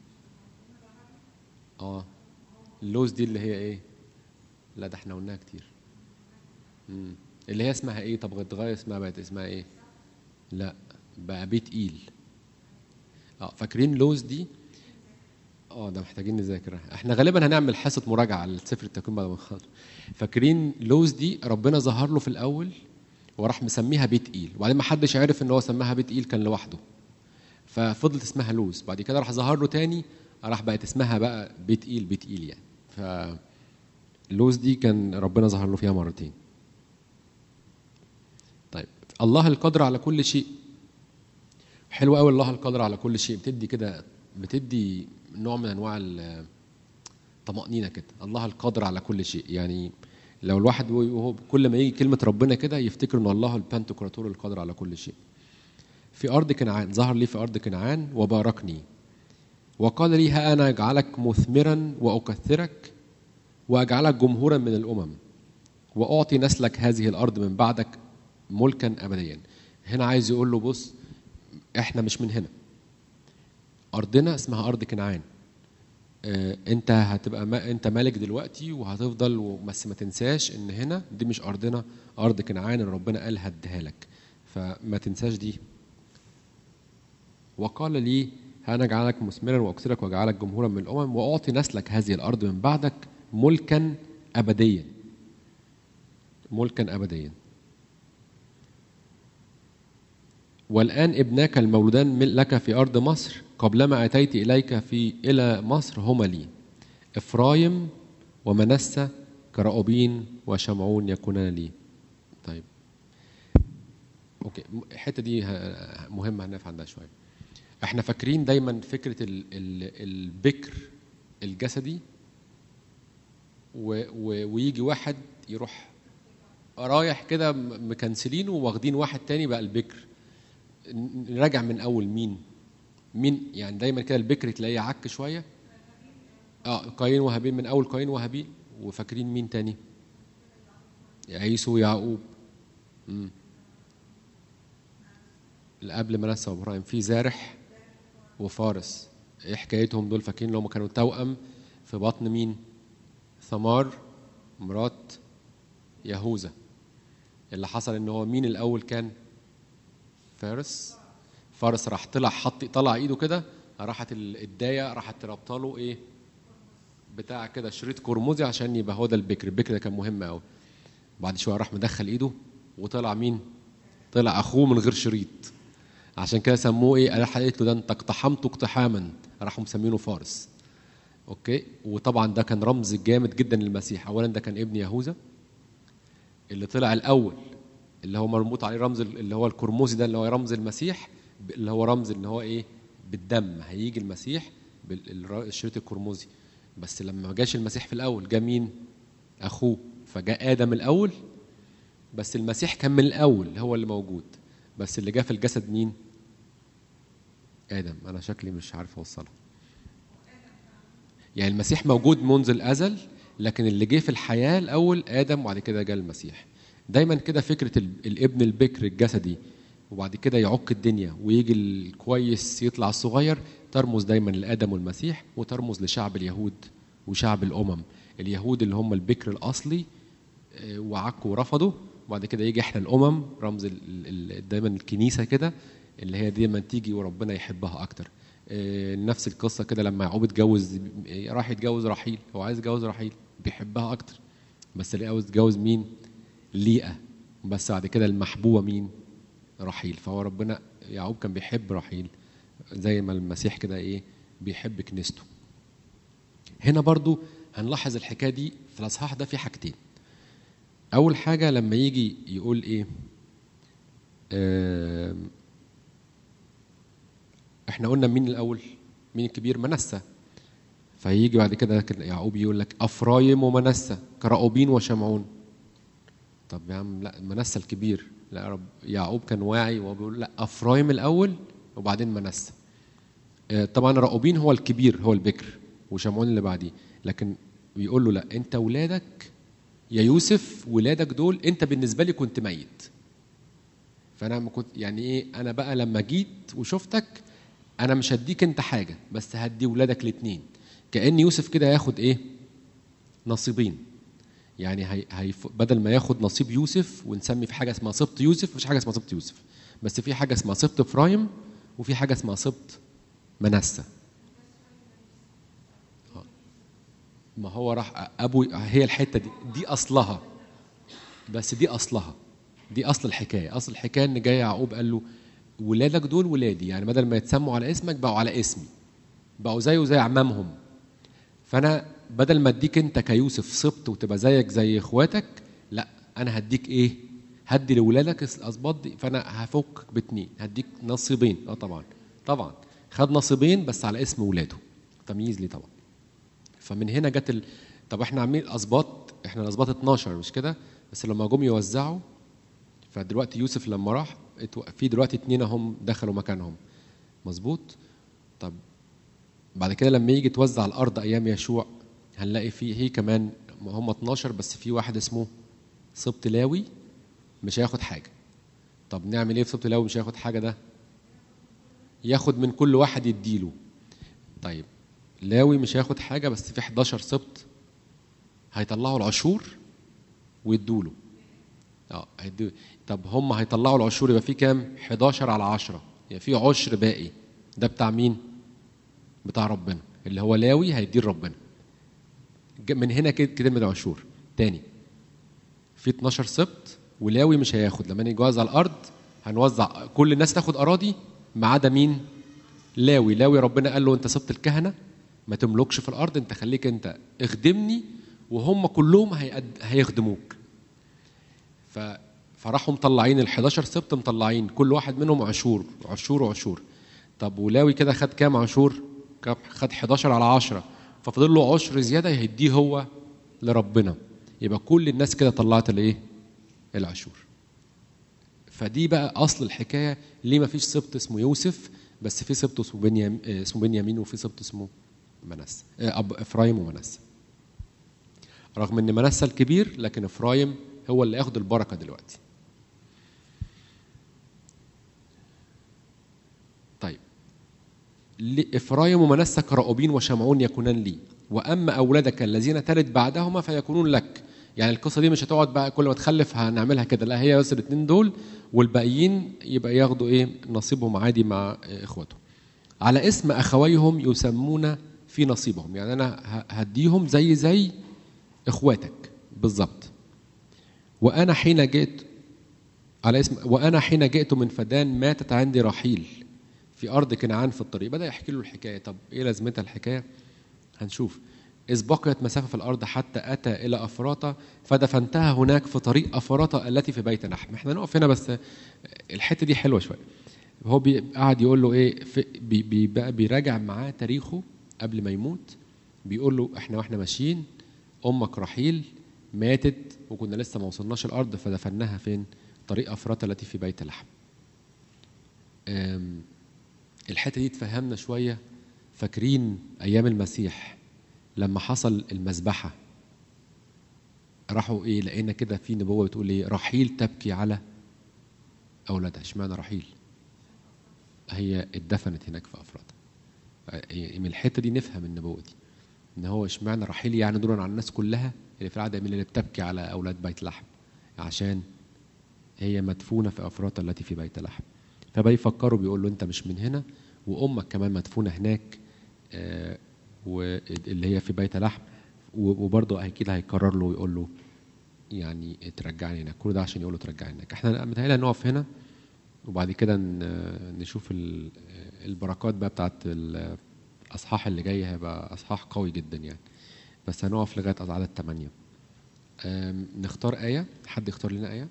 اه اللوز دي اللي هي ايه لا ده احنا قلناها كتير مم. اللي هي اسمها ايه طب اتغير اسمها بقت اسمها ايه لا بقى بيت ايل اه فاكرين لوز دي اه ده محتاجين نذاكرها احنا غالبا هنعمل حصه مراجعه على سفر التكوين بعد ما نخلص فاكرين لوز دي ربنا ظهر له في الاول وراح مسميها بيت ايل وبعدين ما حدش عرف ان هو سماها بيت ايل كان لوحده ففضلت اسمها لوز بعد كده راح ظهر له تاني راح بقت اسمها بقى بيت ايل بيت ايل يعني ف لوز دي كان ربنا ظهر له فيها مرتين طيب الله القادر على كل شيء حلو قوي الله القادر على كل شيء بتدي كده بتدي نوع من انواع ال- الطمأنينة كده الله القادر على كل شيء يعني لو الواحد وهو كل ما يجي كلمة ربنا كده يفتكر ان الله البنتوكراتور القادر على كل شيء في أرض كنعان ظهر لي في أرض كنعان وباركني وقال لي ها أنا أجعلك مثمرا وأكثرك وأجعلك جمهورا من الأمم وأعطي نسلك هذه الأرض من بعدك ملكا أبديا هنا عايز يقول له بص احنا مش من هنا أرضنا اسمها أرض كنعان آه، انت هتبقى ما انت مالك دلوقتي وهتفضل و- بس ما تنساش ان هنا دي مش ارضنا ارض كنعان اللي ربنا قال هديها لك فما تنساش دي وقال لي انا اجعلك مثمرا واكثرك واجعلك جمهورا من الامم واعطي نسلك هذه الارض من بعدك ملكا ابديا ملكا ابديا والآن ابناك المولودان من- لك في أرض مصر قبلما أتيت إليك في إلى مصر هما لي إفرايم ومنسى كرأوبين وشمعون يكونان لي طيب أوكي م- الحتة دي ه- مهمة هنقف عندها شوية احنا فاكرين دايما فكرة ال ال البكر الجسدي و و ويجي واحد يروح رايح كده م- مكنسلينه واخدين واحد تاني بقى البكر ن- نراجع من اول مين مين يعني دايما كده البكر تلاقيه عك شويه اه قايين وهابيل من اول قايين وهابيل وفاكرين مين تاني عيسو ويعقوب امم اللي قبل منسى وابراهيم في زارح وفارس ايه حكايتهم دول فاكرين لو ما كانوا توأم في بطن مين ثمار مرات يهوذا اللي حصل ان هو مين الاول كان فارس فارس راح طلع حط طلع ايده كده راحت ال- الدايه راحت رابطه له ايه بتاع كده شريط قرمزي عشان يبقى هو ده البكر البكر ده كان مهم قوي بعد شويه راح مدخل ايده وطلع مين طلع اخوه من غير شريط عشان كده سموه ايه راح قالت له ده انت اقتحمته اقتحاما راحوا مسمينه فارس اوكي وطبعا ده كان رمز جامد جدا للمسيح اولا ده كان ابن يهوذا اللي طلع الاول اللي هو مربوط عليه رمز ال- اللي هو الكرموزي ده اللي هو رمز المسيح ب- اللي هو رمز ان هو ايه بالدم هيجي المسيح بالشريط الكرموزي بس لما ما جاش المسيح في الاول جه مين اخوه فجاء ادم الاول بس المسيح كان من الاول هو اللي موجود بس اللي جه في الجسد مين ادم انا شكلي مش عارف اوصلها يعني المسيح موجود منذ الازل لكن اللي جه في الحياه الاول ادم وبعد كده جه المسيح دايما كده فكره ال- الابن البكر الجسدي وبعد كده يعك الدنيا ويجي الكويس يطلع الصغير ترمز دايما لادم والمسيح وترمز لشعب اليهود وشعب الامم اليهود اللي هم البكر الاصلي آه، وعكوا ورفضوا وبعد كده يجي احنا الامم رمز ال- ال- ال- دايما الكنيسه كده اللي هي دايما تيجي وربنا يحبها اكتر آه، نفس القصه كده لما يعقوب اتجوز آه، راح يتجوز رحيل هو عايز يتجوز رحيل بيحبها اكتر بس اللي عاوز يتجوز مين ليئه بس بعد كده المحبوبه مين رحيل فهو ربنا يعقوب كان بيحب رحيل زي ما المسيح كده ايه بيحب كنيسته هنا برضو هنلاحظ الحكايه دي في الاصحاح ده في حاجتين اول حاجه لما يجي يقول ايه آم، احنا قلنا مين الاول مين الكبير منسى فيجي بعد كده كده يعقوب يقول لك افرايم ومنسى كراؤوبين وشمعون طب يا عم لا منسى الكبير لا رب يعقوب كان واعي وهو بيقول لا افرايم الاول وبعدين منسى آه، طبعا راؤوبين هو الكبير هو البكر وشمعون اللي بعديه لكن بيقول له لا انت ولادك يا يوسف ولادك دول انت بالنسبه لي كنت ميت فانا ما كنت يعني ايه انا بقى لما جيت وشفتك انا مش هديك انت حاجه بس هدي ولادك الاثنين كان يوسف كده ياخد ايه نصيبين يعني هي هي بدل ما ياخد نصيب يوسف ونسمي في حاجه اسمها سبط يوسف مفيش حاجه اسمها سبط يوسف بس في حاجه اسمها سبط افرايم وفي حاجه اسمها سبط منسى آه. ما هو راح ابو هي الحته دي دي اصلها بس دي اصلها دي اصل الحكايه اصل الحكايه ان جاي يعقوب قال له ولادك دول ولادي يعني بدل ما يتسموا على اسمك بقوا على اسمي بقوا زيه وزي عمامهم فانا بدل ما اديك انت كيوسف سبط وتبقى زيك زي اخواتك لا انا هديك ايه هدي لاولادك الاسباط دي فانا هفك باتنين هديك نصيبين اه طبعا طبعا خد نصيبين بس على اسم ولاده تمييز ليه طبعا فمن هنا جت ال... طب احنا عاملين الاسباط احنا الاسباط 12 مش كده بس لما جم يوزعوا فدلوقتي يوسف لما راح اتو- في دلوقتي اتنين هم دخلوا مكانهم مظبوط طب بعد كده لما يجي توزع الارض ايام يشوع هنلاقي فيه هي كمان هم 12 بس في واحد اسمه سبط لاوي مش هياخد حاجه طب نعمل ايه في سبط لاوي مش هياخد حاجه ده ياخد من كل واحد يديله طيب لاوي مش هياخد حاجه بس في 11 سبط هيطلعوا العشور ويدوله اه هيدوا طب هم هيطلعوا العشور يبقى في كام 11 على 10 يبقى في عشر باقي ده بتاع مين بتاع ربنا اللي هو لاوي هيديه ربنا من هنا كده كلمه العشور تاني في 12 سبط ولاوي مش هياخد لما نيجي نوزع الارض هنوزع كل الناس تاخد اراضي ما عدا مين لاوي لاوي ربنا قال له انت سبط الكهنه ما تملكش في الارض انت خليك انت اخدمني وهم كلهم هيقد... هيخدموك ف... فراحوا مطلعين ال 11 سبط مطلعين كل واحد منهم عشور عشور وعشور طب ولاوي كده خد كام عشور؟ كام- خد 11 على 10 ففضل له عشر زياده هيديه هو لربنا يبقى كل الناس كده طلعت الايه؟ العشور فدي بقى اصل الحكايه ليه ما فيش سبط اسمه يوسف بس في سبط اسمه بنيامين اسمه بنيامين وفي سبط اسمه منسى آه، أب افرايم ومنسى رغم ان منسى الكبير لكن افرايم هو اللي ياخد البركه دلوقتي طيب ل- افرايم ومنسى كراؤوبين وشمعون يكونان لي واما اولادك الذين تلد بعدهما فيكونون لك يعني القصه دي مش هتقعد بقى كل ما تخلف هنعملها كده لا هي بس الاثنين دول والباقيين يبقى ياخدوا ايه نصيبهم عادي مع إيه، اخواته على اسم اخويهم يسمون في نصيبهم يعني انا ه- هديهم زي زي اخواتك بالظبط وانا حين جئت على اسم وانا حين جئت من فدان ماتت عندي رحيل في ارض كنعان في الطريق بدا يحكي له الحكايه طب ايه لازمتها الحكايه هنشوف إذ بقيت مسافة في الأرض حتى أتى إلى أفراطة فدفنتها هناك في طريق أفراطة التي في بيت لحم احنا نقف هنا بس الحتة دي حلوة شوية هو بي- قاعد يقول له إيه في بي بي بقى بيراجع معاه تاريخه قبل ما يموت بيقول له احنا واحنا ماشيين أمك رحيل ماتت وكنا لسه ما وصلناش الأرض فدفناها فين؟ طريق أفراطة التي في بيت لحم أم، الحته دي تفهمنا شويه فاكرين ايام المسيح لما حصل المذبحه راحوا ايه لقينا كده في نبوه بتقول ايه رحيل تبكي على اولادها اشمعنى رحيل هي اتدفنت هناك في افراطه يعني من الحته دي نفهم النبوه دي ان هو اشمعنى رحيل يعني دورا على الناس كلها اللي في العاده من اللي بتبكي على اولاد بيت لحم عشان هي مدفونه في افراطه التي في بيت لحم فبيفكروا بيقول له انت مش من هنا وامك كمان مدفونه هناك آه، واللي هي في بيت لحم و- وبرضه اكيد هيكرر له ويقول له يعني ترجعني هناك كل ده عشان يقول له ترجعني هناك احنا متهيألي هنقف هنا وبعد كده ن- نشوف ال- البركات بقى بتاعت الاصحاح اللي جاي هيبقى اصحاح قوي جدا يعني بس هنقف لغايه عدد 8 نختار آية حد يختار لنا آية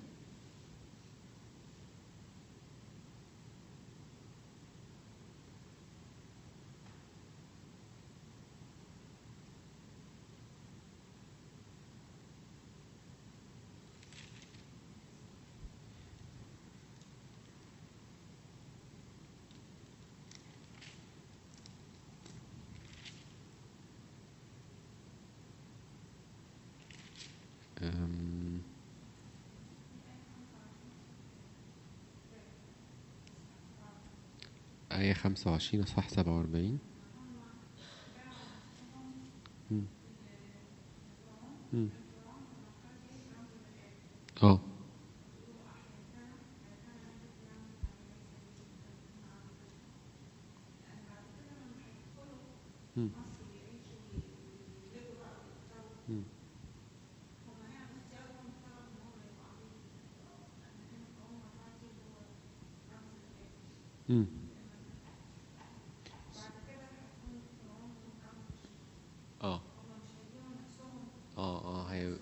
أم، آية خمسة وعشرين إصحاح سبعة وأربعين مم. مم. اه مم. مم. مم. اه اه اه هي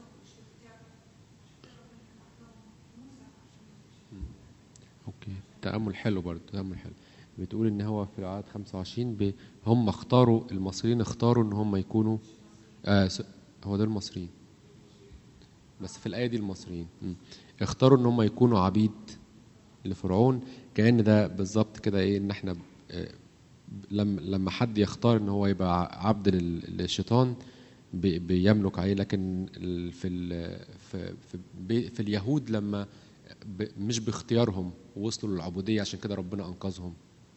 اوكي تأمل حلو برضه تأمل حلو بتقول ان هو في العدد 25 ب... هم اختاروا المصريين اختاروا ان هم يكونوا آه س... هو ده المصريين بس في الآية دي المصريين مم. اختاروا ان هم يكونوا عبيد لفرعون كأن ده بالظبط كده ايه ان احنا آه، لما لما حد يختار ان هو يبقى عبد لل- للشيطان بي- بيملك عليه لكن ال- في ال في في, بي- في اليهود لما ب- مش باختيارهم وصلوا للعبودية عشان كده ربنا أنقذهم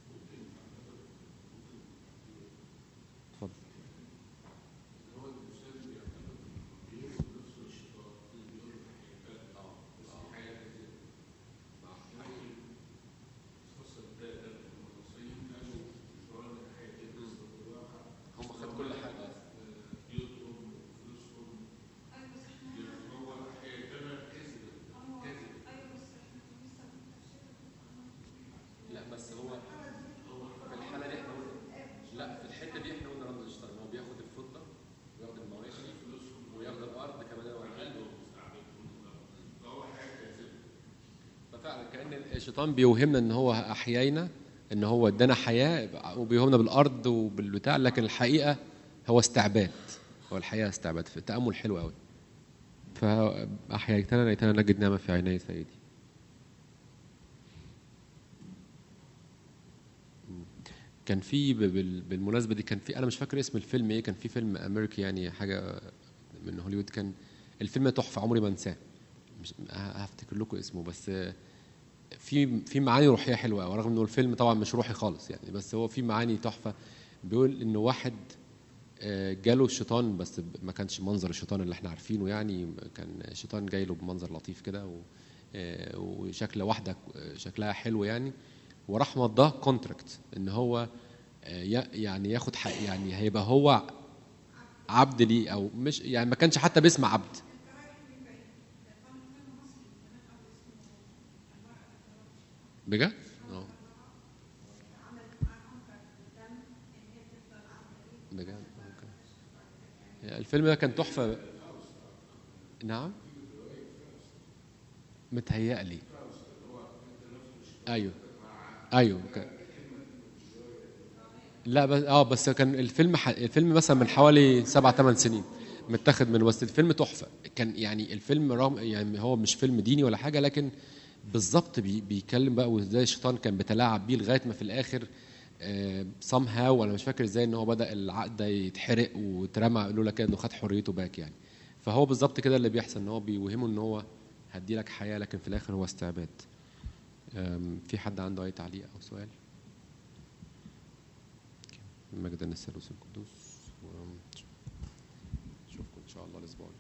اتفضل هم خد كل حاجة لا بس هو في الحالة دي احنا قلنا لا في الحتة دي احنا قلنا رمز الشيطان هو بياخد الفضة وياخد المواشي وياخد الأرض كمان والقلب ففعلا كأن الشيطان بيوهمنا ان هو أحيينا ان هو ادانا حياة وبيوهمنا بالأرض وبالبتاع لكن الحقيقة هو استعباد هو الحقيقة استعباد في تأمل حلو قوي فأحييتنا ليتنا نجد نعمة في عيني سيدي كان في ب- بال- بالمناسبة دي كان في أنا مش فاكر اسم الفيلم إيه كان في فيلم أمريكي يعني حاجة من هوليوود كان الفيلم ده تحفة عمري ما أنساه مش ه- هفتكر لكم اسمه بس في في معاني روحية حلوة أوي رغم إنه الفيلم طبعا مش روحي خالص يعني بس هو في معاني تحفة بيقول إنه واحد آه، جاله الشيطان بس ب- ما كانش منظر الشيطان اللي احنا عارفينه يعني كان الشيطان جاي له بمنظر لطيف كده و- آه، وشكل واحدة آه، شكلها حلو يعني وراح مضاه كونتراكت ان هو آه، ي- يعني ياخد حق يعني هيبقى هو عبد ليه او مش يعني ما كانش حتى باسم عبد بجد؟ اه بجد اوكي الفيلم ده كان تحفة نعم متهيألي ايوه ايوه كان لا بس اه بس كان الفيلم ح... الفيلم مثلا من حوالي سبع ثمان سنين متاخد من بس الفيلم تحفه كان يعني الفيلم رغم يعني هو مش فيلم ديني ولا حاجه لكن بالظبط بي... بيتكلم بقى وازاي الشيطان كان بيتلاعب بيه لغايه ما في الاخر سام هاو انا مش فاكر ازاي ان هو بدا العقد ده يتحرق واترمى لولا كده انه خد حريته باك يعني فهو بالظبط كده اللي بيحصل ان هو بيوهمه ان هو هدي لك حياه لكن في الاخر هو استعباد أم، في حد عنده اي تعليق او سؤال مجدا الثالوث القدوس ونشوفكم ان شاء الله الاسبوع الجاي